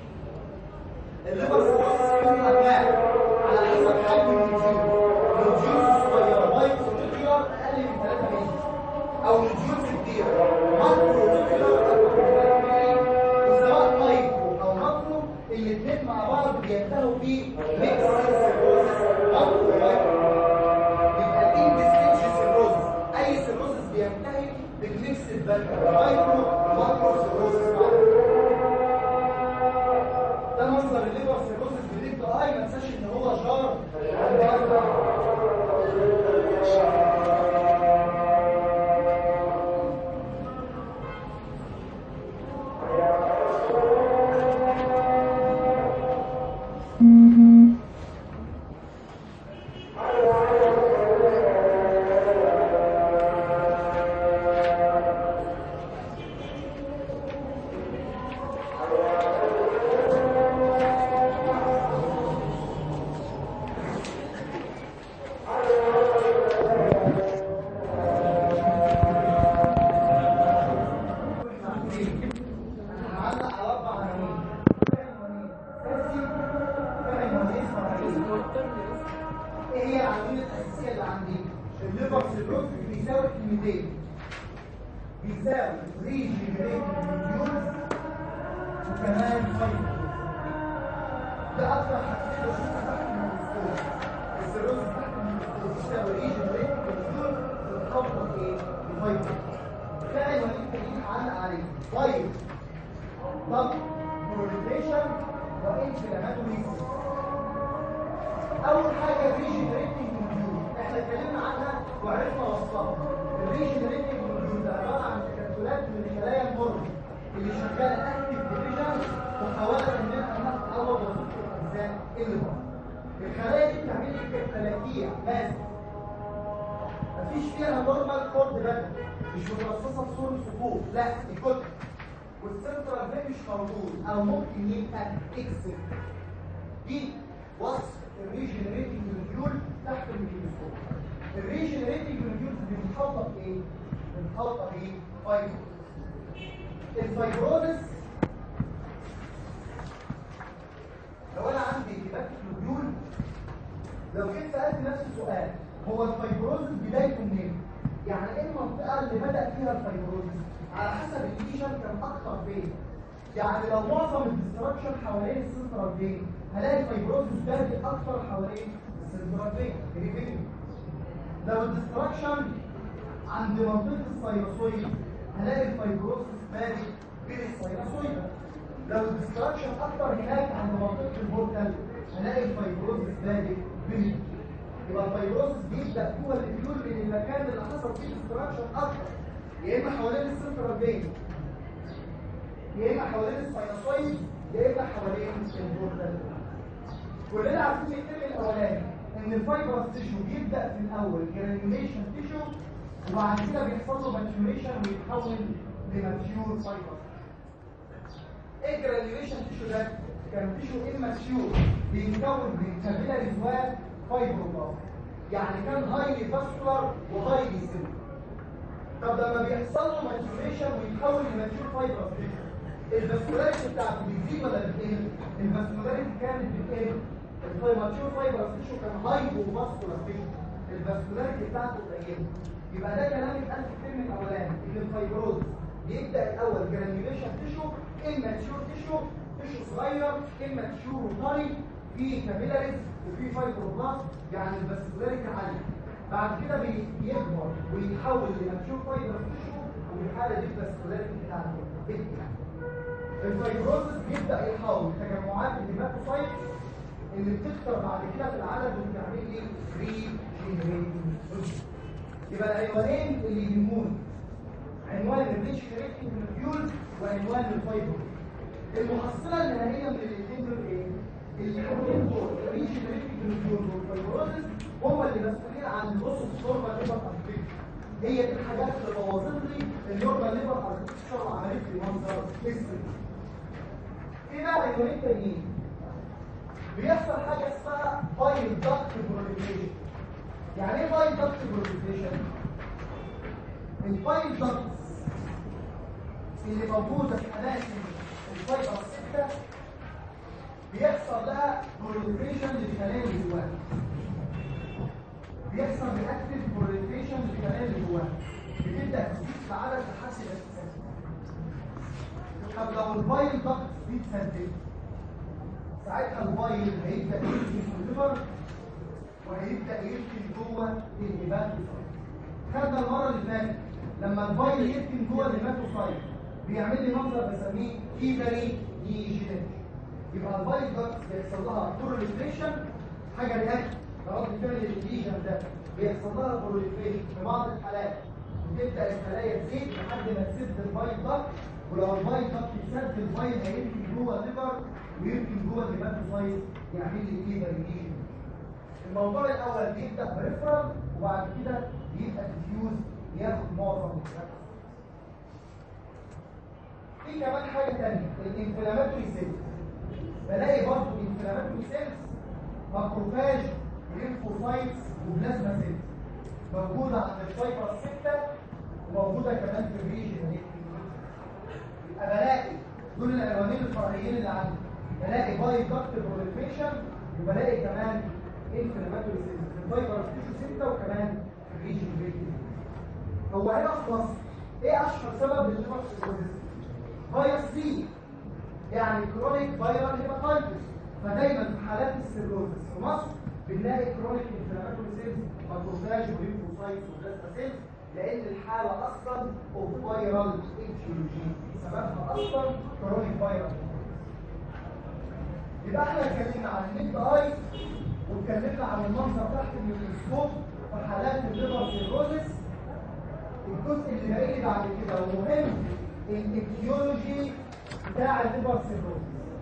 الليفر سيروزس فيه انواع على حسب حجم النوديول نوديولز صغيره مايكرو نوديولار اقل من 3 مللي او نوديولز كبيره مايكرو نوديولار اكبر من 3 مللي وسواء مايكرو او ماكرو الاثنين مع بعض بينتهوا في ميكس سيروزس ماكرو مايكرو يبقى دي ديستنش سيروزس اي سيروزس بينتهي بالميكس البلد مايكرو ماكرو سيروزس مع بعض. ده مصدر الليفر سيروسس جديد ده اي ما تنساش ان هو جار عندنا انا هعلق على اربع عناوين ايه هي العناوين الاساسيه اللي عندي الليفر سيروز بيساوي كلمتين بيساوي ريجنريتنج نيوز وكمان فايبر ده اكتر حاجتين بشوفها تحت الميكروسكوب السيروز تحت الميكروسكوب بيساوي ريجنريتنج نيوز والخبطه ايه الفايبر ده عنوانين تانيين هعلق عليه فايبر ضغط بروليفريشن وانفلاماتوري اول حاجه ريجنريتنج نوديول احنا اتكلمنا عنها وعرفنا وصفها الريجنريتنج نوديول ده عباره عن تكتلات من خلايا المر اللي شغاله اكتف ديفيجن وحاولت ان انا اعوض وظيفه الاجزاء اللي بره الخلايا دي بتعمل لي تلاقيع بس مفيش فيها نورمال كورد باترن مش مترصصه في صوره صفوف لا دي كتل والسنترال ده مش موجود او ممكن يبقى اكسل دي وصف الريجنريتنج موديول تحت الميكروسكوب الريجنريتنج موديولز بنحطها في ايه؟ بنحطها في فايبروز الفايبروزس لو انا عندي هيباتيك موديول لو جيت سالت نفسي سؤال هو الفايبروزس بدايته منين؟ يعني ايه المنطقه اللي بدا فيها الفايبروزس؟ على حسب الليجن كان اكتر فين يعني لو معظم الديستراكشن حوالين السنترال فين هلاقي الفايبروزس بادئ اكتر حوالين السنترال فين الريفينيو لو الديستراكشن عند منطقه السيروسويد هلاقي الفايبروزس بادئ بين السيروسويد لو الديستراكشن اكتر هناك عند منطقه البورتال هلاقي الفايبروزس بادئ بين يبقى الفايبروزس بيبدا جوه الفيول من المكان اللي حصل فيه ديستراكشن اكتر يا اما حوالين السنترال فين يا اما حوالين الساينوسويد يا اما حوالين البورتال كلنا عارفين الكلمه الاولاني ان الفايبرس تيشو بيبدا في الاول جرانيوليشن تيشو وبعد كده بيحصل له ماتيوريشن ويتحول لماتيور فايبر ايه الجرانيوليشن تيشو ده كان تيشو اماتيور بيتكون من كابيلاريز وفايبروبلاست يعني كان هايلي فاسكولار وهايلي سيلولار طب لما بيحصل له ماتيوريشن ويتحول لماتيور فايبر الفاسكولاريتي بتاعته بتزيد ولا بتقل؟ الفاسكولاريتي كانت بتقل الماتيور فايبر تيشو كان هايبو فاسكولار تيشو الفاسكولاريتي بتاعته قليله يبقى ده كلام اتقال في الفيلم الاولاني ان الفايبروز بيبدا الاول جرانيوليشن تيشو اماتيور تيشو تيشو صغير اماتيور وطري فيه كابيلاريز وفيه فايبروبلاست يعني الفاسكولاريتي عاليه بعد كده بيكبر ويتحول لماتيور فايبر تيشو وفي الحاله دي الفاسكولاريتي بتاعته بتقل الفايبروزس بيبدا يحول تجمعات الهيماتوسايت اللي بتكتر بعد كده في العدد وبتعمل لي ري جينيريتنج يبقى العنوانين اللي يهموني عنوان الريتش كريتنج موديول وعنوان الفايبر المحصله النهائيه من الاثنين دول ايه؟ الاثنين دول الريتش كريتنج موديول والفايبروزس هم اللي مسؤولين عن البص الصورة ليفر اركتكتشر هي دي الحاجات اللي بوظت لي النورمال ليفر اركتكتشر وعملت لي منظر اسود ايه بقى العنوانين التانيين؟ بيحصل حاجه اسمها بايل دكت بروليفيشن يعني ايه بايل دكت بروليفيشن البايل دكت اللي موجوده في اماكن الفايبر السته بيحصل لها بروليفيشن للخلايا اللي جواها بيحصل رياكتيف بروليفيشن للخلايا اللي جواها بتبدا تزيد في عدد لحد الاساسي طب لو البايل دكت دي اتسدت ساعتها البايل هيبدا يمشي في الليفر وهيبدا يمشي جوه الهيباتوسايت خدنا المره اللي فاتت لما البايل يركن جوه الهيباتوسايت بيعمل لي منظر بسميه كيدري نيجينيك يبقى البايل ده بيحصل لها بروليفريشن حاجه رياكت رد فعل الليجن ده بيحصل لها بروليفريشن في بعض الحالات بتبدا الخلايا تزيد لحد ما تسد البايل ده ولو البايل ده اتسد البايل هيمكن جوه الليفر ويمكن جوه الهيباتوسايت يعمل لي كيدري نيجينيك الموضوع الاول بيبدا بريفرال وبعد كده بيبقى ديفيوز ياخد معظم الوقت في كمان حاجه ثانيه الانفلاماتوري سيلز بلاقي برضه الانفلاماتوري سيلز ماكروفاج وليمفوسايتس وبلازما سيلز موجوده عند الفايبر السته وموجوده كمان في الريجن يبقى بلاقي دول الالوانين الفرعيين اللي عندي بلاقي باي دكت بروليفيشن وبلاقي كمان انفلاماتوري سيلز في الفايبر تيشو 6 وكمان في الريجن ريجن هو هنا في مصر ايه اشهر سبب للليفر سيروزيس فيروس سي يعني كرونيك فيرال هيباتايتس فدايما في حالات السيروزيس في مصر بنلاقي كرونيك انفلاماتوري سيلز ماكروفاج وليمفوسايتس وبلازما سيلز لان الحاله اصلا اوف فيرال اتيولوجي سببها اصلا كرونيك فيرال يبقى احنا اتكلمنا عن النيك اي واتكلمنا عن المنظر تحت الميكروسكوب في حالات الليفر سيروزيس الجزء اللي باقي لي بعد كده ومهم الايتيولوجي بتاع الليفر سيروز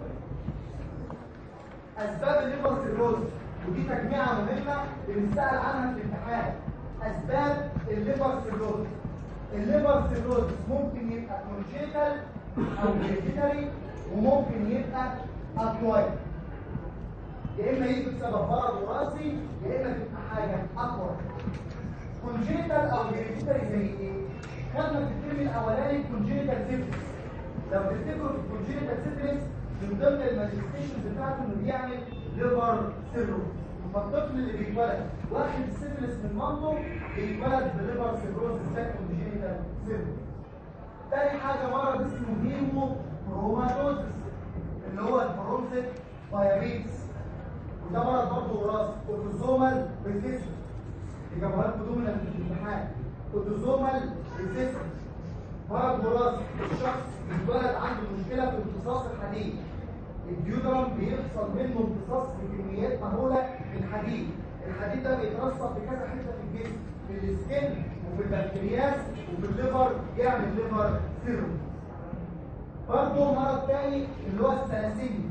اسباب الليفر سيروز ودي تجميعه مهمه بنسال عنها في الامتحان اسباب الليفر سيروز الليفر سيروز ممكن يبقى كونجيتال او هيريديتري وممكن يبقى اكواير يا اما يجي بسبب مرض وراثي يا اما تبقى حاجه اقوى كونجيتال او هيريديتري زي ايه خدنا في الترم الاولاني كونجيتال سيفلس لو تفتكروا في الكونجيتال سيفلس من ضمن المانيفستيشنز بتاعته انه بيعمل ليفر سيروز فالطفل اللي بيتولد واخد السيفلس من مامته بيتولد بليفر سيروز ده كونجيتال سيفلس تاني حاجه مرض اسمه هيمو كروماتوزس اللي هو البرونسيك دايابيتس وده مرض برضه وراثي اوتوزومال ريسيسيف يجيبها لكم ضمن الامتحان اوتوزومال ريسيسيف مرض وراثي الشخص بيتولد عنده مشكله في امتصاص الحديد الديودرم بيحصل منه امتصاص بكميات مهوله من الحديد الحديد ده بيترسب في كذا حته في الجسم في السكن وفي البنكرياس وفي الليفر يعمل ليفر سيروم برضه مرض تاني اللي هو الثلاسيميا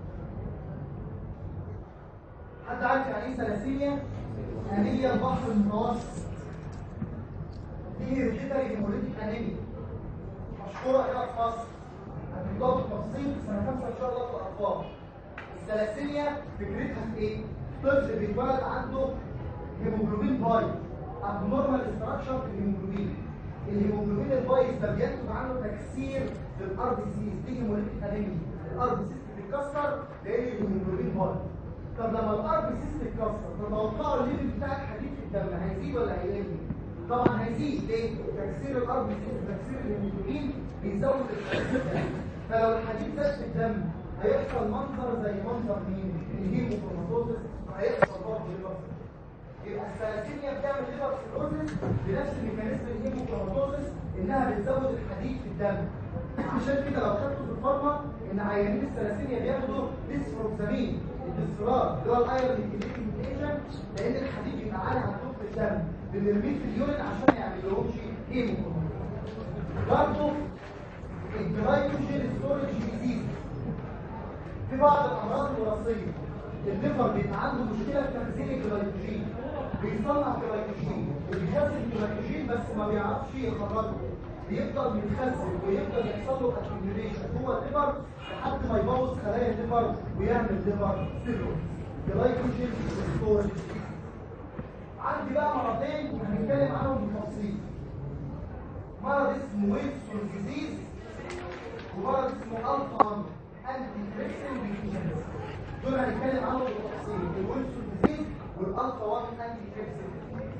حد عارف يعني ايه ثلاسيميا؟ انيميا البحر المتوسط دي هيريديتري هيموليتيك انيميا مشهوره هنا في مصر هتبداوا بالتفصيل في سنه 5 ان شاء الله في الاطفال الثلاسيميا فكرتها في ايه؟ طفل بيتولد عنده هيموجلوبين بايظ ابنورمال استراكشر في الهيموجلوبين الهيموجلوبين البايظ ده بينتج عنه تكسير في الار بي سيز دي هيموليتيك انيميا الار بي سيز بتتكسر لان الهيموجلوبين بايظ طب لما الار بي سيز تتكسر تتوقعوا الليفل بتاع الحديد في الدم هيزيد ولا هيقل؟ طبعا هيزيد ليه؟ تكسير الار بي سيز وتكسير الهيموجلوبين بيزود الحديد فلو الحديد زاد في الدم هيحصل منظر زي منظر مين؟ الهيموكروماتوزس وهيحصل برضه ليفر يبقى الثلاسيميا بتعمل ليفر سيروزس بنفس ميكانيزم الهيموكروماتوزس انها بتزود الحديد في الدم عشان كده لو خدتوا في الفارما ان عيانين الثلاسيميا بياخدوا ديسفروكسامين الديسفرار اللي هو الايرون انتجريتنج ايجنت لان الحديد بيبقى عالي عندهم في الدم بنرميه في اليورين عشان ما يعملهمش هيموكروماتوزس برضه الجلايكوجين ستورج ديزيز في بعض الامراض الوراثيه الليفر بيبقى عنده مشكله في تخزين الجلايكوجين بيصنع جلايكوجين وبيخزن الجلايكوجين بس ما بيعرفش يخرجه بيفضل متخزن ويفضل يحصل له اكيوميليشن جوه الليفر لحد ما يبوظ خلايا الليفر ويعمل ليفر سيروز جلايكوجين ستورج عندي بقى مرضين هنتكلم عنهم بالتفصيل مرض اسمه ويلسون ديزيز ومرض اسمه الفا انتي تريكسين ديفيشنسي دول هنتكلم عنهم بالتفصيل الويلسون ديزيز والالفا 1 انتي تريكسين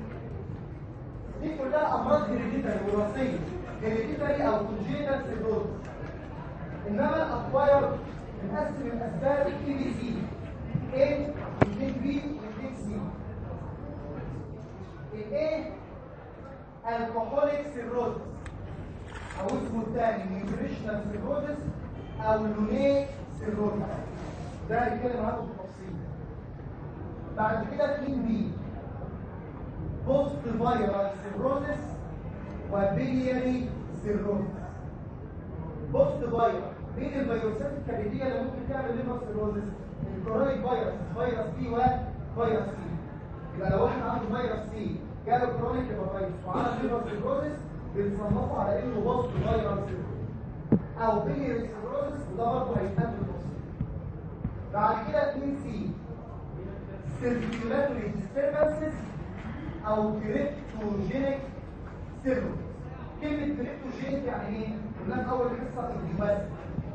دي كلها امراض هيريديتري وراثيه هيريديتري او كونجيتال سيروز انما الاكواير بنقسم الاسباب اي بي سي A واثنين بي واثنين سي الايه الكحوليك سيروز او اسمه الثاني نيوتريشنال سيروزس او لونيك سيروزس ده هنتكلم عنه بالتفصيل بعد كده 2 بي بوست فايرال سيروزس وبيلياري سيروزس بوست فايرال مين الفيروسات الكبديه اللي ممكن تعمل ليفر سيروزس الكورونيك فيروس فيروس بي وفيروس سي يبقى لو واحد عنده فيروس سي جاله كرونيك هيباتايتس وعمل ليفر سيروزس بنصنفه على انه بوست فايرال سيروزس او بيلياري سيروزس وده برضه هيتقابل بالتفصيل بعد كده 2 سي circulatory disturbances او كريبتوجينيك سيروز كلمة كريبتوجينيك يعني ايه؟ قلنا في اول حصة الجواسك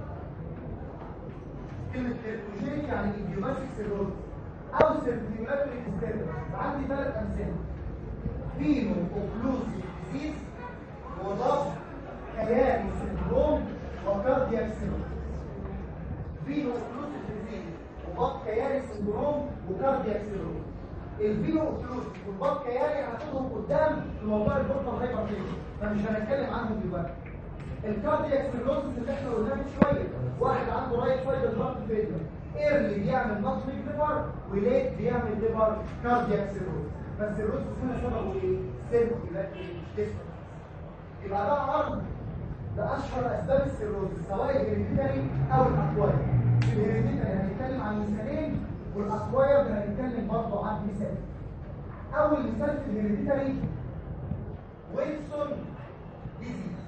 كلمة كريبتوجينيك يعني الجواسك سيروز او circulatory disturbance عندي ثلاث امثلة فينو اوكلوزيف ديزيز وضغط كياني سندروم وكاردياك سيروز فينو اوكلوزيف ديزيز وضغط كياني سندروم وكاردياك سيروز الفينو اوكلوزيف والضغط كياني هناخدهم قدام في موضوع البورتال هايبرتنشن فمش هنتكلم عنهم دلوقتي الكاردياك سيروز اللي احنا قلناه من شويه واحد عنده رايت سايد هارت فيلر ايرلي بيعمل نقص ليفر وليت بيعمل ليفر كاردياك سيروز بس الرز هنا سببه ايه؟ سيركولاتري ديستنس يبقى ده عرض ده اشهر اسباب السيروز سواء الهيريديتري او الاكواير الهيريديتري هنتكلم عن مثالين والاكواير هنتكلم برضه عن مثال اول مثال في الهيريديتري ويلسون ديزيز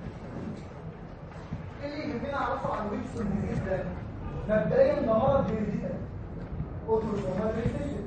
ايه اللي يهمنا اعرفه عن ويلسون ديزيز ده مبدئيا ده مرض هيريديتري اوتوسومال ريسيشن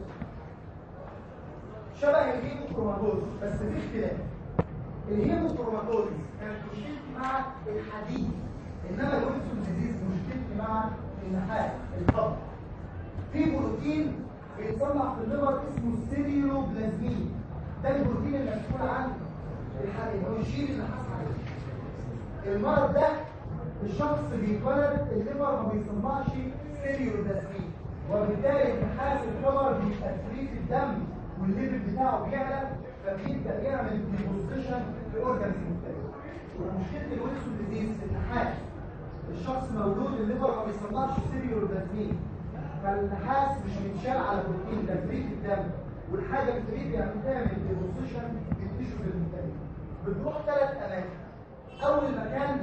شبه الهيموكروماتوز بس في اختلاف الهيموكروماتوز كانت مشكلتي مع الحديد انما الويلسون ديزيز مشكلتي مع النحاس القبض في بروتين بيتصنع في الليفر اسمه ستيريوبلازمين ده البروتين المسؤول عن الحديد هو يشيل النحاس عليه المرض ده الشخص بيتولد الليفر ما بيصنعش ستيريوبلازمين وبالتالي النحاس الكبر بيبقى فري في الدم والليفل بتاعه بيعلى فبيبدا يعمل ديبوزيشن لاورجانز مختلفه ومشكله الويلسون ديزيز في النحاس الشخص مولود الليفر ما بيصنعش ستيريوبلازمين فالنحاس مش متشال على بروتين ده فري في الدم والحاجه الفري يعني تعمل ديبوزيشن للتيشوز المختلفه بتروح ثلاث اماكن اول مكان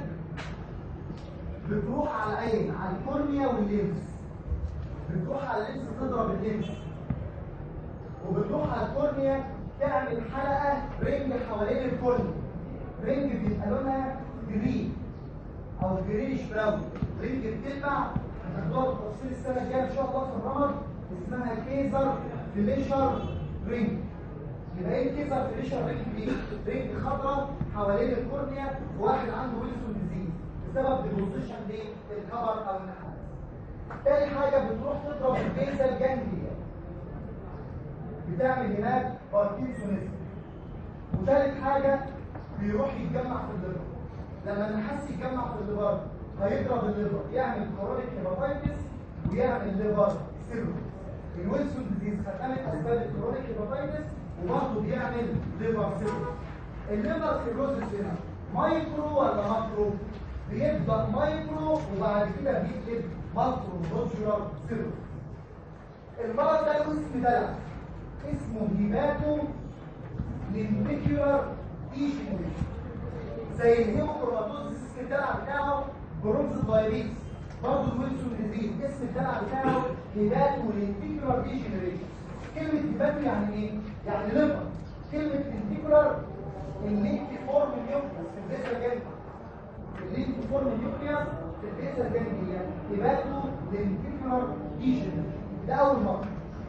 بتروح على عين على الكورنيا والليمس بتروح على الليمس تضرب الليمس وبتروح على الكورنيا تعمل حلقه رينج حوالين الكورنيا رينج بيبقى لونها جرين او جرينش براون رينج بتلمع هتاخدوها بالتفصيل السنه الجايه ان شاء الله في الرمض اسمها كيزر فيليشر رينج يبقى ايه الكيزر فيليشر رينج دي رينج خضراء حوالين الكورنيا وواحد عنده ويلسون ديزيز بسبب ديبوزيشن للكبر او النحاس تاني حاجه بتروح تضرب البيزل جانجليا بتعمل هناك باركنسونيزم وثالث حاجه بيروح يتجمع في الليفر لما النحاس يتجمع في الليفر هيضرب الليفر يعمل كرونيك هيباتايتس ويعمل ليفر سيروس الويلسون ديزيز خدمت اسباب الكرونيك هيباتايتس وبرضه بيعمل ليفر سيروس الليفر سيروسس هنا مايكرو ولا ماكرو بيبدا مايكرو وبعد كده بيقلب ماكرو نوتشورال سيروس المرض ده له اسم دلع اسمه هيباتو ليمبيكيولار ديجنريشن زي الهيموكروماتوز اسم الدلع بتاعه برونز دايابيتس برضه الويلسون ديزيز اسم الدلع بتاعه هيباتو ليمبيكيولار ديجنريشن كلمة هيباتو يعني ايه؟ يعني ليفر كلمة ليمبيكيولار اللينك فورم نيوكليس في البيتا الجنبي اللينك فورم نيوكليس في البيتا الجنبي يعني هيباتو ليمبيكيولار ديجنريشن ده أول مرة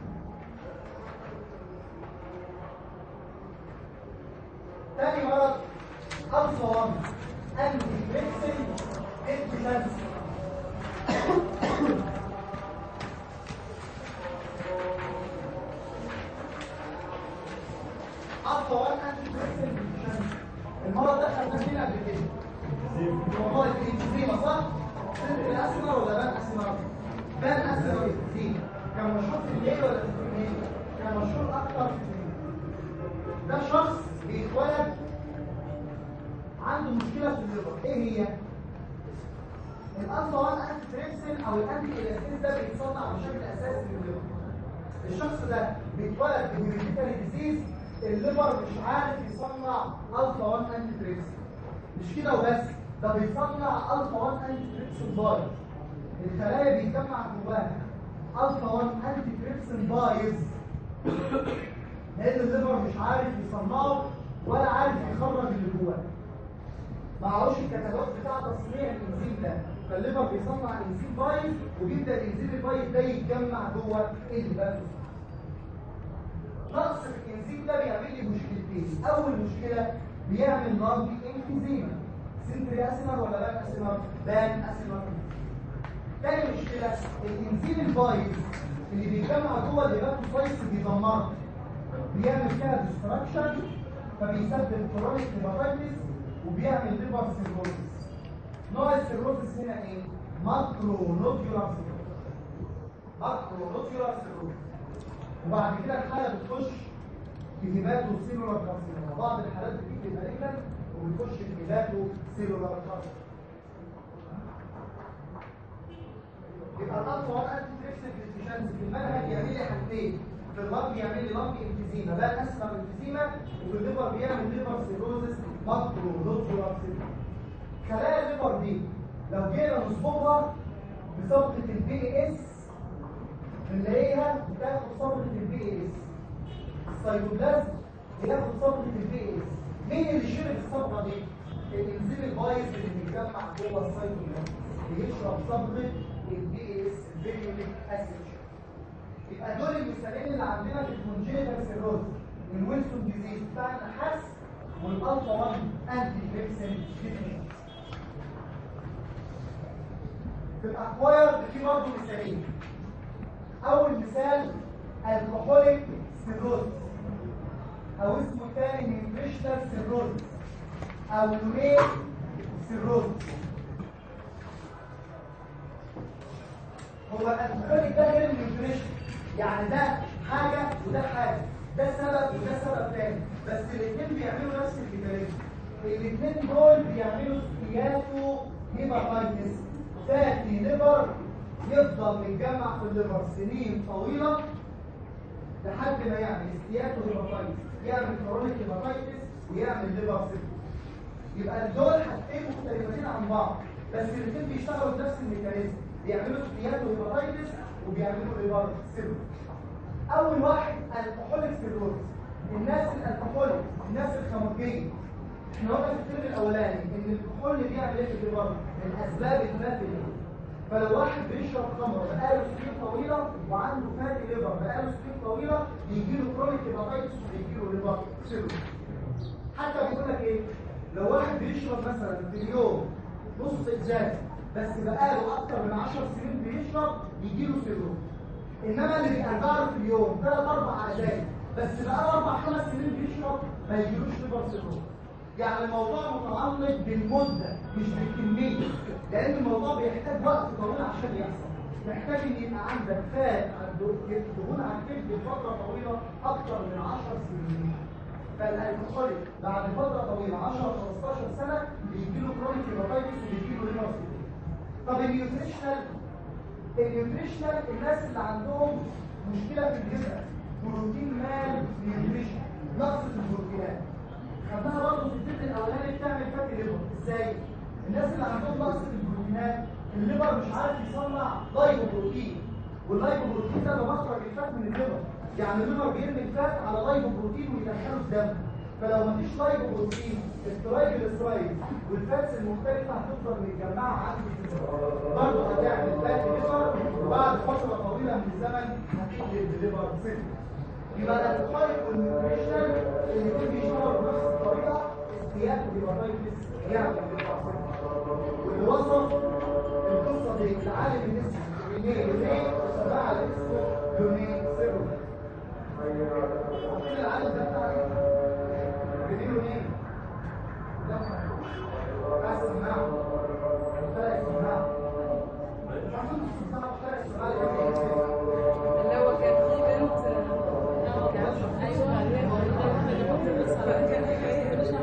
تاني مرض ألفا 1 أنتي بريكسين انتيشنس ألفا 1 أنتي بريكسين انتيشنس المرض ده خدناه فين قبل كده؟ موضوع الانتيزيما صح؟ سنت الأسمر ولا بان أسمر؟ بان أسمر الانتيزيما كان مشهور في الليل ولا في الليل؟ كان مشهور أكتر في الليل ده شخص بيتولد عنده مشكلة في الليفر ايه هي؟ الالفا 1 انتي تريبسين او الانتي الاستيز ده بيتصنع بشكل اساسي من الليفر الشخص ده بيتولد بهيريديتاري ديزيز الليفر مش عارف يصنع الفا 1 انتي تريبسين مش كده وبس ده بيصنع الفا 1 انتي تريبسين بايظ الخلايا بيتجمع جواها الفا 1 انتي تريبسين بايظ لان الليفر مش عارف يصنعه ولا عارف يخرج اللي جواه معهوش الكتالوج بتاع تصنيع الانزيم ده فالليفر بيصنع انزيم بايظ وبيبدا الانزيم البايظ ده يتجمع جوه الهيباتوس نقص في الانزيم ده بيعمل لي مشكلتين اول مشكله بيعمل لارجي انفيزيما سنتري اسيمر ولا بان اسيمر بان اسيمر تاني مشكله الانزيم البايظ اللي بيتجمع جوه الهيباتوسايتس بيدمرها بيعمل فيها ديستراكشن فبيسبب كرونيك هيباتايتس وبيعمل ليفر سيروزس نوع السيروزس هنا ايه ماكرو نوديولار سيروزس ماكرو نوديولار سيروزس وبعد كده الحاله بتخش في هيباتو سيلولار كارسينوما بعض الحالات بتيجي مالجنت وبتخش في هيباتو سيلولار كارسينوما يبقى الالفا 1 انتي تريبسين ديفيشنسي في المنهج يعمل لي حاجتين في اللنج يعمل لي لنج انفيزيما بقى اسمى انفيزيما وفي الليفر بيعمل ليفر سيروزس ماكرو نوديولار سيروزس خلايا الليفر دي لو جينا نصبغها بصبغه البي اس بنلاقيها بتاخد صبغه البي اس السيتوبلازم بياخد صبغه البي اس مين اللي شرب الصبغه دي الانزيم البايظ اللي بيتجمع جوه السيتوبلازم بيشرب صبغه البي اس البيريوليك اسيد يبقى دول المثالين اللي عندنا في الكونجينيتال سيروز والويلسون ديزيز بتاع النحاس والالفا 1 انتي فيكسين ديفيشن في الاكواير في برضه مثالين اول مثال الكحوليك سيروز او اسمه الثاني نيوتريشنال سيروز او نوميك سيروز هو الكحوليك ده غير النيوتريشن يعني ده حاجه وده حاجه ده سبب وده سبب ثاني بس الاثنين بيعملوا نفس الميكانيزم الاثنين دول بيعملوا ستياتو هيباتايتس فاتي ليفر يفضل متجمع في الليفر سنين طويله لحد ما يعمل استياتو هيباتايتس يعمل كرونيك هيباتايتس ويعمل ليفر سيل يبقى دول حاجتين مختلفتين عن بعض بس الاثنين بيشتغلوا بنفس الميكانيزم بيعملوا استياتو هيباتايتس وبيعملوا ليفر سيل اول واحد الكحوليك سيروز الناس الكحوليك الناس الخمرجيه احنا قلنا في الترم الاولاني ان الكحول بيعمل ايه في الليفر من اسباب المات فلو واحد بيشرب خمر بقاله سنين طويله وعنده فاتي ليفر بقاله سنين طويله بيجي له كرونيك هيباتايتس وبيجي له ليفر سيروز حتى بيقول لك ايه لو واحد بيشرب مثلا في اليوم نص ازازه بس بقاله اكتر من 10 سنين بيشرب يجي له سيروز انما اللي بيرجع له في اليوم ثلاث اربع ازايز بس بقاله اربع خمس سنين بيشرب ما يجيلوش ليفر سيروز يعني الموضوع متعلق بالمده مش بالكميه لان الموضوع بيحتاج وقت طويل عشان يحصل محتاج ان يبقى عندك فات دهون على الكبد لفتره طويله اكتر من 10 سنين فالالكحوليك بعد فتره طويله 10 15 سنه بيجي له كرونيك هيباتايتس وبيجي له ليفر سيروز طب النيوتريشنال النيوتريشنال الناس اللي عندهم مشكله في الجسم بروتين مال نيوتريشن نقص البروتينات خدناها برضه في الفيديو الاولاني بتعمل فاتي ليفر ازاي الناس اللي عندهم نقص البروتينات الليفر مش عارف يصنع لايبو بروتين واللايبو بروتين ده بمخرج الفات من الليفر يعني الليفر بيرمي الفات على لايبو بروتين ويدخله الدم فلو مفيش لايبو بروتين الترايجليسرايد والفاتس المختلفه هتفضل متجمعه عندي في الليفر برضه هتعمل فات ليفر وبعد فتره طويله من الزمن هتقلب الليفر سيل يبقى الفايت والنيوتريشنال اللي بيشتغلوا بنفس الطريقه استياك والهيباتايتس يعمل واللي وصف القصه دي العالم النسبي ليه ليه سماها على اسمه لوني سيرو عارفين العالم ده بتاع ايه؟ بديله ايه؟ لا بس سماعه فرق سماعه مش عارفين تسمعوا فرق سماعه اللي هو كان في بنت ايوه اللي هي بس على كان مش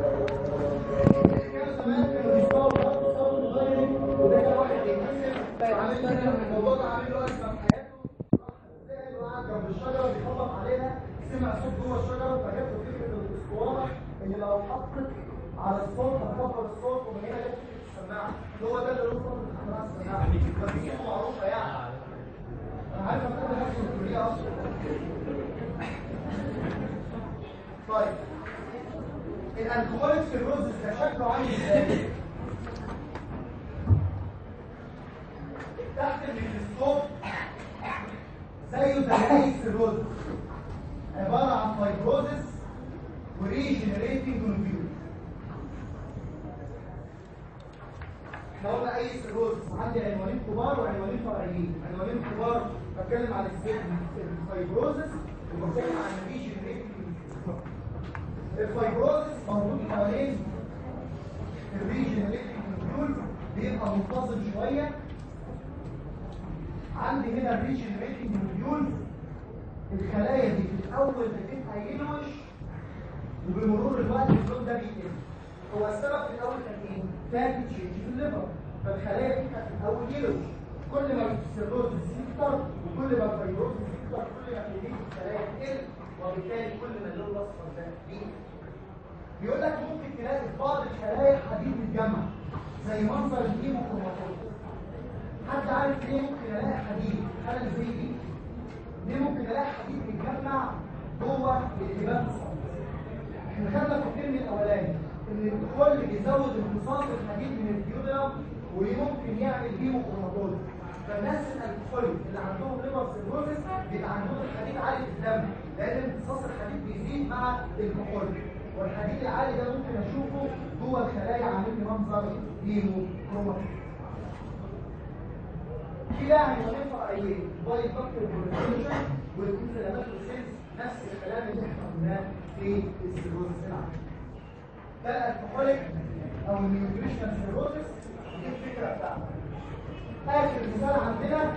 كانوا زمان كانوا بيصوروا بيحطوا صوت صغير وده كان واحد يتكلم عامل كده الموضوع ده عامل له ازمه في حياته راح زعل وقعد جنب الشجره بيخبط عليها سمع صوت جوه الشجره فجات له فكره الاسطوانه ان لو اتحطت على الصوت هتكبر الصوت ومن هنا جت فكره السماعه هو ده اللي له صوت السماعه السماعه بس دي معروفه يعني انا عارف ان كل حاجه في الكليه اصلا طيب الالكوهوليك سيروزس ده شكله عامل ازاي؟ تحت الميكروسكوب زيه زي اي سيروزس عباره عن فايبروزس وريجنريتنج نوبيول احنا قلنا اي سيروزس عندي عنوانين كبار وعنوانين فرعيين عنوانين كبار بتكلم عن الفايبروزس وبتكلم عن الريجنريتنج نوبيول الفايبروزس موجود حوالين الريجن الكتريك بيبقى منتظم شويه عندي هنا الريجن ريتنج موديول الخلايا دي في الاول بتبقى يلوش وبمرور الوقت اللون ده بيقل هو السبب في الاول كان ايه؟ فاتي تشينج في الليفر فالخلايا دي كانت في الاول يلوش كل ما السيروز يكتر وكل ما الفيروز يكتر كل ما كميه الخلايا تقل وبالتالي كل ما اللون الاصفر ده بيقل بيقول لك ممكن تلاقي في بعض الخلايا حديد متجمع زي منظر الهيموكروماتوز حد عارف ليه ممكن الاقي حديد خلل زي دي ليه ممكن الاقي حديد بيتجمع جوه الهيماتوسايت احنا خدنا في الترم الاولاني ان الكحول بيزود امتصاص الحديد من الديودرم وممكن يعمل هيموكروماتوز فالناس الكحول اللي عندهم ليفر سيروزس بيبقى عندهم الحديد عالي في الدم لان امتصاص الحديد بيزيد مع الكحول والحديد العالي ده ممكن اشوفه جوه الخلايا عامل لي منظر هيموكروماتوز في بقى هنضيف رأيين باي فاكتور بروتيشن والانفلاماتوري نفس الكلام اللي احنا قلناه في السيروز العام ده الكحوليك او النيوتريشنال سيروزس دي الفكره بتاعته اخر مثال عندنا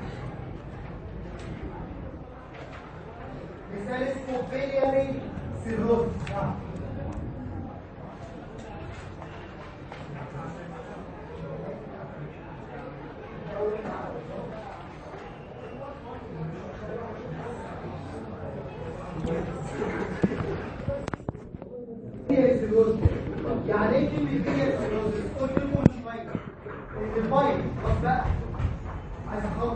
مثال اسمه بيلياري سيروز يعني ايه كلمه بيلياري سيروز قلت لكم شويه ان الفايل خلاص بقى عايز اخلص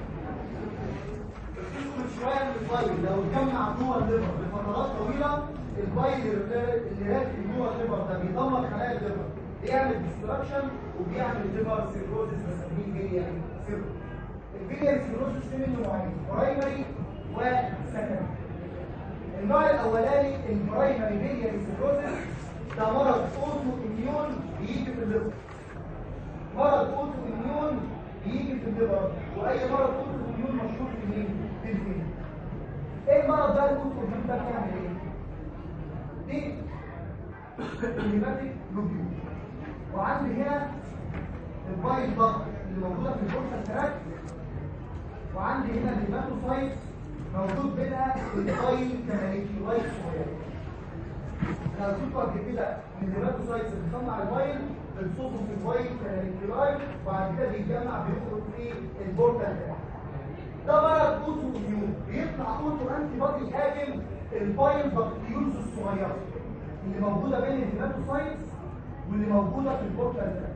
كل شويه من الفايل لو اتجمع جوه الليفر لفترات طويله الفايل اللي راكب جوه الليفر ده بيدمر خلايا الليفر بيعمل ديستراكشن وبيعمل ليفر سيروزس بسميه بيلياري سيروز البيلياري سيروزس في منه نوعين برايمري وسكندري النوع الاولاني البرايمري بيلياري سيروزس ده مرض اوتو اميون بيجي في الليفر مرض اوتو اميون بيجي في الليفر واي مرض اوتو اميون مشهور في مين في الفين ايه المرض ده الاوتو اميون ده بيعمل ايه دي الهيماتيك لوبيول وعندي هنا البايل ضغط اللي موجوده في البورصه تراك وعندي هنا الهيماتوسايت موجود بينها البايل كماليكيولايت صغيره لو شفتوا قبل كده ان الهيماتوسايتس اللي بتصنع البايل بتصبه في البايل كالانكيولاي وبعد كده بيتجمع بيخرج في البورتال بتاعه ده مرض اوتو اميون بيطلع اوتو انتي بادي يهاجم البايل بكتيريولز الصغيره اللي موجوده بين الهيماتوسايتس واللي موجوده في البورتال بتاعه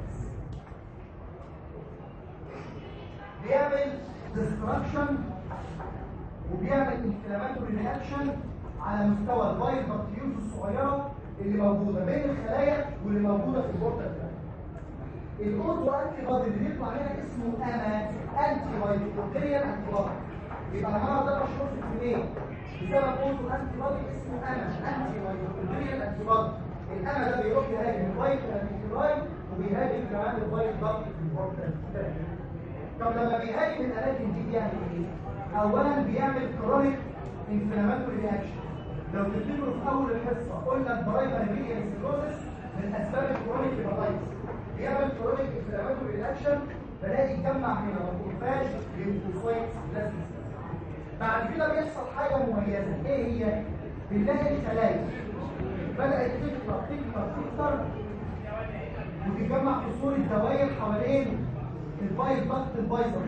بيعمل ديستراكشن وبيعمل انفلاماتوري رياكشن على مستوى الفايل بكتيريوز الصغيره اللي موجوده بين الخلايا واللي موجوده في البورتال بتاعها الاوتو انتي بادي اللي بيطلع هنا اسمه اما انتي مايكروبيال انتي بادي يبقى المرض ده مشهور في الكليه بسبب اوتو انتي بادي اسمه اما انتي مايكروبيال انتي بادي الاما ده بيروح يهاجم الفايل الانتيكلاين وبيهاجم كمان الفايل ضغط في البورتال طب لما بيهاجم الاماكن دي بيعمل ايه؟ اولا بيعمل كرونيك انفلاماتوري رياكشن لو تفتكروا في اول الحصه قلنا البرايمري ميليان سيروزس من اسباب الكرونيك هيباتايتس بيعمل كرونيك انفلاماتوري رياكشن بلاقي يتجمع هنا ماكروفاج ليمفوسايت بلازما بعد كده بيحصل حاجه مميزه ايه هي؟ بنلاقي الخلايا بدات تكتر تكتر تكتر وتتجمع في صوره دوائر حوالين البايل ضغط البايظه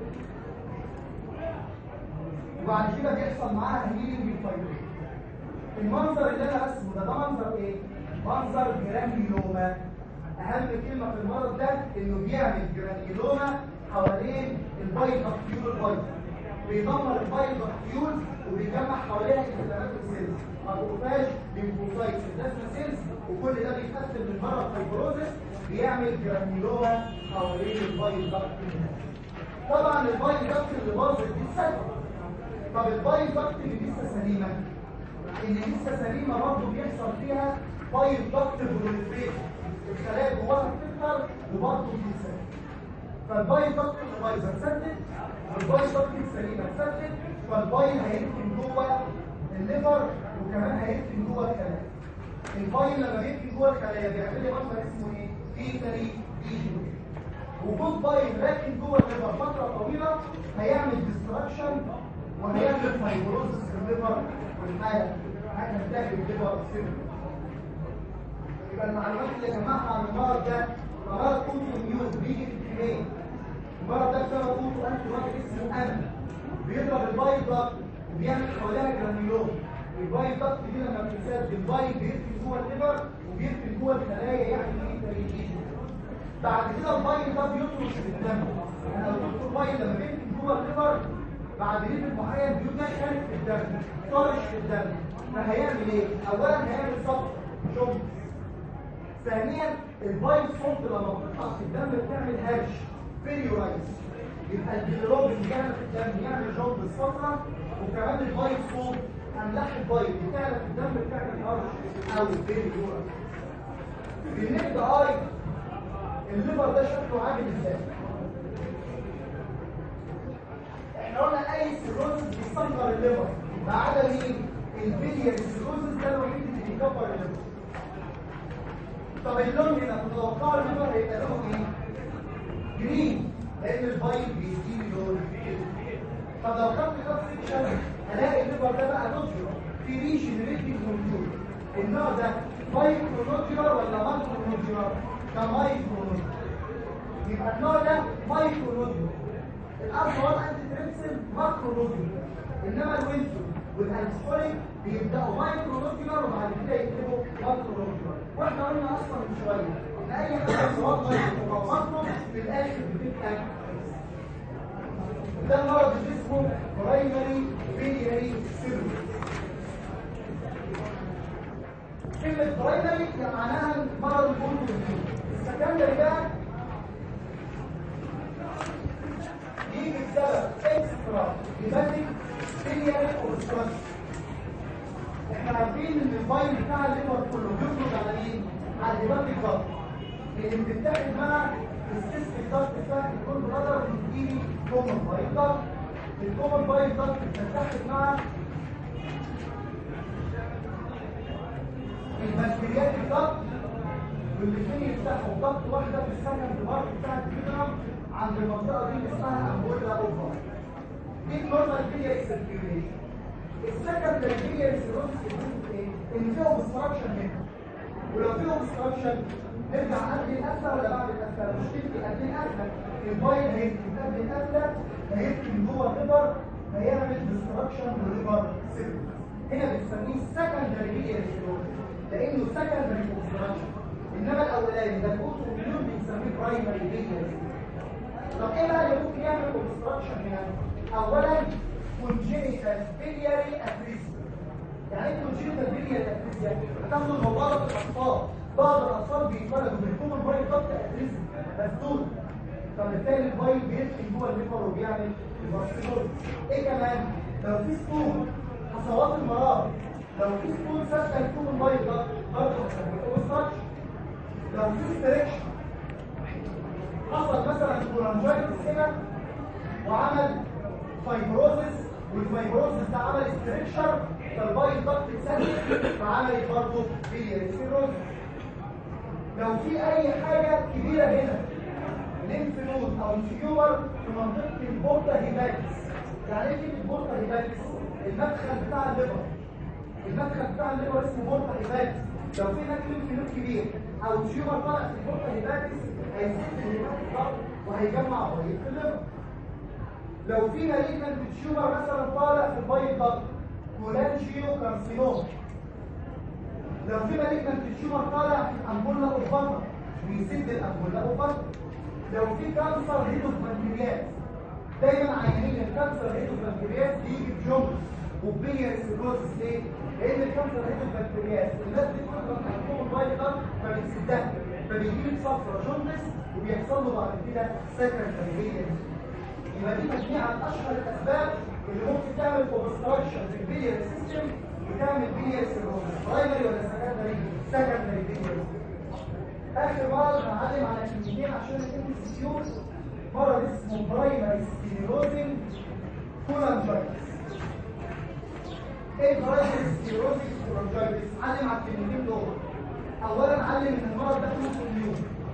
وبعد كده بيحصل معاها هيلينج الفايبر المنظر اللي انا رسمه ده ده منظر ايه منظر جرانيولوما اهم كلمه في المرض ده انه بيعمل جرانيولوما حوالين البايل بكتيول البايظ بيدمر البايل بكتيول وبيجمع حواليها انفلاماتوري سيلز ماكروفاج ليمفوسايتس بلازما سيلز وكل ده بيتقسم من مرض فايبروزس بيعمل جرانيولوما حوالين البايل بكتيول طبعا البايل بكتيول اللي باظت دي السبب طب البايل ضغط اللي لسه سليمه اللي لسه سليمه برضه بيحصل فيها بايل ضغط بروليفريشن الخلايا جواها بتكتر وبرضه بتتسد فالبايل ضغط اللي بايظه اتسدت والبايل ضغط السليمه اتسدت فالبايل هيدخل جوه الليفر وكمان هيدخل جوه الخلايا البايل لما بيدخل جوه الخلايا بيعمل لي منظر اسمه ايه؟ فيتري ايجو وجود بايل راكن جوه الليفر فتره طويله هيعمل ديستراكشن وهيعمل فايبروزس في الليفر والحاله هتنتهي الليفر سيرم يبقى المعلومات اللي جمعها عن المرض ده مرض اوتو اميون بيجي في الكليه المرض ده بسبب اوتو انتي بادي اسمه انا بيضرب البايل ضغط وبيعمل حواليها جرانيولوم البايل ضغط دي لما بتتسد البايل بيدخل جوه الليفر وبيدخل جوه الخلايا يعني ايه تريجيشن بعد كده البايل ده بيطرش في الدم انا لو قلت البايل لما بيمسك جوه الليفر بعد ليفل معين بيبدا يشارك في الدم طارش في الدم فهيعمل ايه؟ اولا هيعمل سطر شوم ثانيا البايل صوت لما بتطلع في الدم بتعمل هرش فيريورايز يبقى البيلروبين بيعمل في الدم يعمل جوب بالفتره وكمان البايل صوت املاح البايل بتعمل في الدم بتعمل هرش او فيريورايز بالنسبه اي الليفر ده شكله عامل ازاي احنا قلنا اي سيروسس بيصغر الليفر ما عدا مين البيلياري سيروسس ده الوحيد اللي بيكبر الليفر طب اللون هنا متوقع الليفر هيبقى لونه ايه جرين لان البايل بيديني لون طب لو خدت كاب سيكشن هلاقي الليفر ده بقى نوتيرا في ريجنريتيف مولكيول النوع ده مايكرو نوتيرا ولا مايكرو نوتيرا ده مايكرو نوتيرا يبقى النوع ده مايكرو نوتيرا الالفا 1 انتي تريبسين ماكرو نوتيرا انما الوينسون والانسولين بيبداوا مايكرو نوتيرا وبعد كده يكتبوا ماكرو نوتيرا واحنا قلنا اصلا من شويه ان اي حاجه سواء مايكرو او ماكرو في الاخر بتبقى ده المرض اللي اسمه برايمري بيلياري سيروس كلمة برايمري معناها مرض البول السكندري بقى يجي بسبب اكسترا هيباتيك بيلياري اوبستراكشن احنا عارفين ان الفايل بتاع الليفر كله بيخرج على ايه؟ على الهيباتيك ضغط اللي بتتاخد مع السيستم ضغط بتاعت الكل برادر بتديني كومن فايل ضغط الكومن فايل ضغط بتتاخد مع البكتيريات الضغط والاثنين يفتحوا ضغط واحده في السكند بارت بتاع الجدرم عند المنطقه دي اللي اسمها امبولا اوفر دي النورمال بيلياري سيركيوليشن السكند بيلياري سيروسيس ايه؟ ان فيه اوبستراكشن هنا ولو فيه اوبستراكشن نرجع قبل القفله ولا بعد القفله مش تبقى قبل القفله البايل هيكتب قبل القفله هيكتب جوه الليفر هيعمل ديستراكشن للليفر سيل هنا بنسميه سكندري بيلياري سيروسيس لانه سكندري اوبستراكشن انما الاولاني ده الاوتو ميون بنسميه برايمري بيلياري طب ايه بقى اللي ممكن يعمل اوبستراكشن هنا اولا كونجينيتال بيلياري اتريزيا يعني ايه كونجينيتال بيلياري اتريزيا هتاخدوا الموضوع ده في الاطفال بعض الاطفال بيتولدوا بالكومن بايل ضغط اتريزيا مسدود فبالتالي البايل بيدخل جوه الليفر وبيعمل البارسيلوز ايه كمان لو في ستون حصوات المرار لو في ستون ثابته الكومن بايل ضغط برضه هتعمل اوبستراكشن لو في ستريكشن حصل مثلا كورانجايتس هنا وعمل فايبروزس والفايبروزس ده عمل ستريكشر فالبايل ضغط اتسدد فعملت برضه بيلياريسيروز لو في اي حاجه كبيره هنا ليمف نود او تيومر في منطقه البورتا هيباتس يعني ايه كلمه بورتا هيباتس المدخل بتاع الليفر المدخل بتاع الليفر اسمه بورتا هيباتس لو في هناك ليمف نود كبير او تيومر طالع في البورتا هيباتس هيسد الهيباتس ضغط وهيجمع بيض في الليفر لو في مالجنت تيومر مثلا طالع في البيض ضغط كولانجيو كارسينوما لو في مالجنت تيومر طالع في الامبولا اوفاتا بيسد الامبولا اوفاتا لو في كانسر هيدو بنكرياس دايما عيانين الكانسر هيدو بنكرياس بيجي بجونز وبيلياري سيروزس ليه؟ لان الكانسر هيدو بنكرياس الناس دي بتضغط على الكومن بايل ضغط فبتسدها فبيجيب صفرة جوندس وبيحصل له بعد كده سكندري بيلياري يبقى دي مجموعه من اشهر الاسباب اللي ممكن تعمل اوبستراكشن في البيلياري سيستم وتعمل بيلياري سيروزس برايمري ولا سكندري سكندري بيلياري اخر مرض هنعلم على كلمتين عشان الام سي كيو مرض اسمه برايمري سكليروزنج كولانجايتس ايه برايمري سكليروزنج كولانجايتس علم على الكلمتين دول اولا علم ان المرض ده اوتو ميون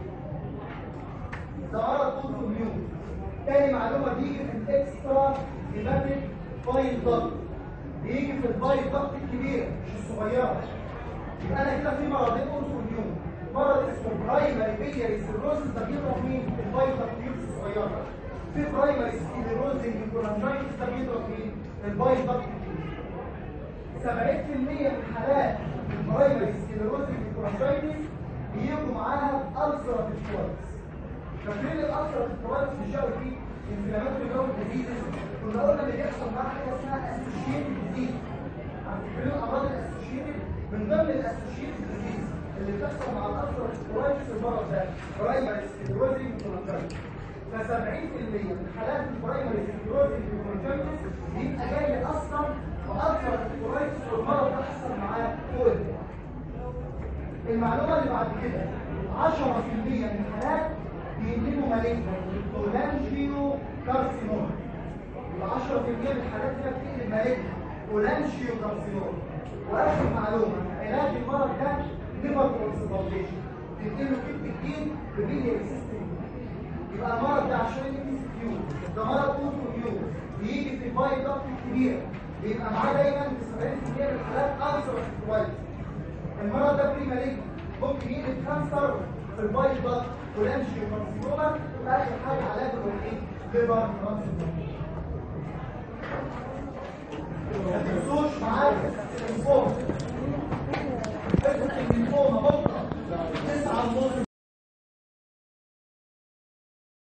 ده مرض اوتو ميون تاني معلومة بيجي في الاكسترا هيباتيك بايل ضغط بيجي في البايل ضغط الكبيرة مش الصغيرة يبقى انا كده في مرضين اوتوميون مرض اسمه برايمري بيلياري سيروزس ده بيضرب مين؟ البايل ضغط الصغيرة في برايمري سكليروزنج كولانجايتس ده بيضرب مين؟ البايل ضغط الكبير 70% من حالات البرايمري سكليروزنج كولانجايتس بيجوا معاها ألسراتيف كويس فاكرين الاكثر الكوارث في الشهر فيه انفلاماتوري جوه ديزيز كنا قلنا اللي بيحصل معاه حاجه اسمها اسوشيتد ديزيز عارفين الامراض الاسوشيتد من ضمن الاسوشيتد ديزيز اللي بتحصل مع الاكثر الكوارث في المرض ده برايمري سكلروزنج كونجكتيف ف 70% من حالات البرايمري سكلروزنج كونجكتيف بيبقى جاي اصلا واكثر الكوارث في المرض ده حصل معاه فوق المعلومة اللي بعد كده 10% من الحالات بينتجوا مالين اولانجيو كارسينوم يبقى 10% من الحالات دي بتقلب مالين اولانجيو كارسينوم واخر معلومة علاج المرض ده ليفر ترانسبلانتيشن تنقله كتب جديد ببيلي سيستم يبقى المرض ده عشان يجي كيو ده مرض اوتو كيو بيجي في الباي ضغط كبير بيبقى معاه دايما في 70% من الحالات اكثر كويس المرض ده بري مالين ممكن يقلب كانسر في البايض ضغط ولانشيو كارسينوما واخر حاجه علاج الوحيد ليفر ترانسبلانتيشن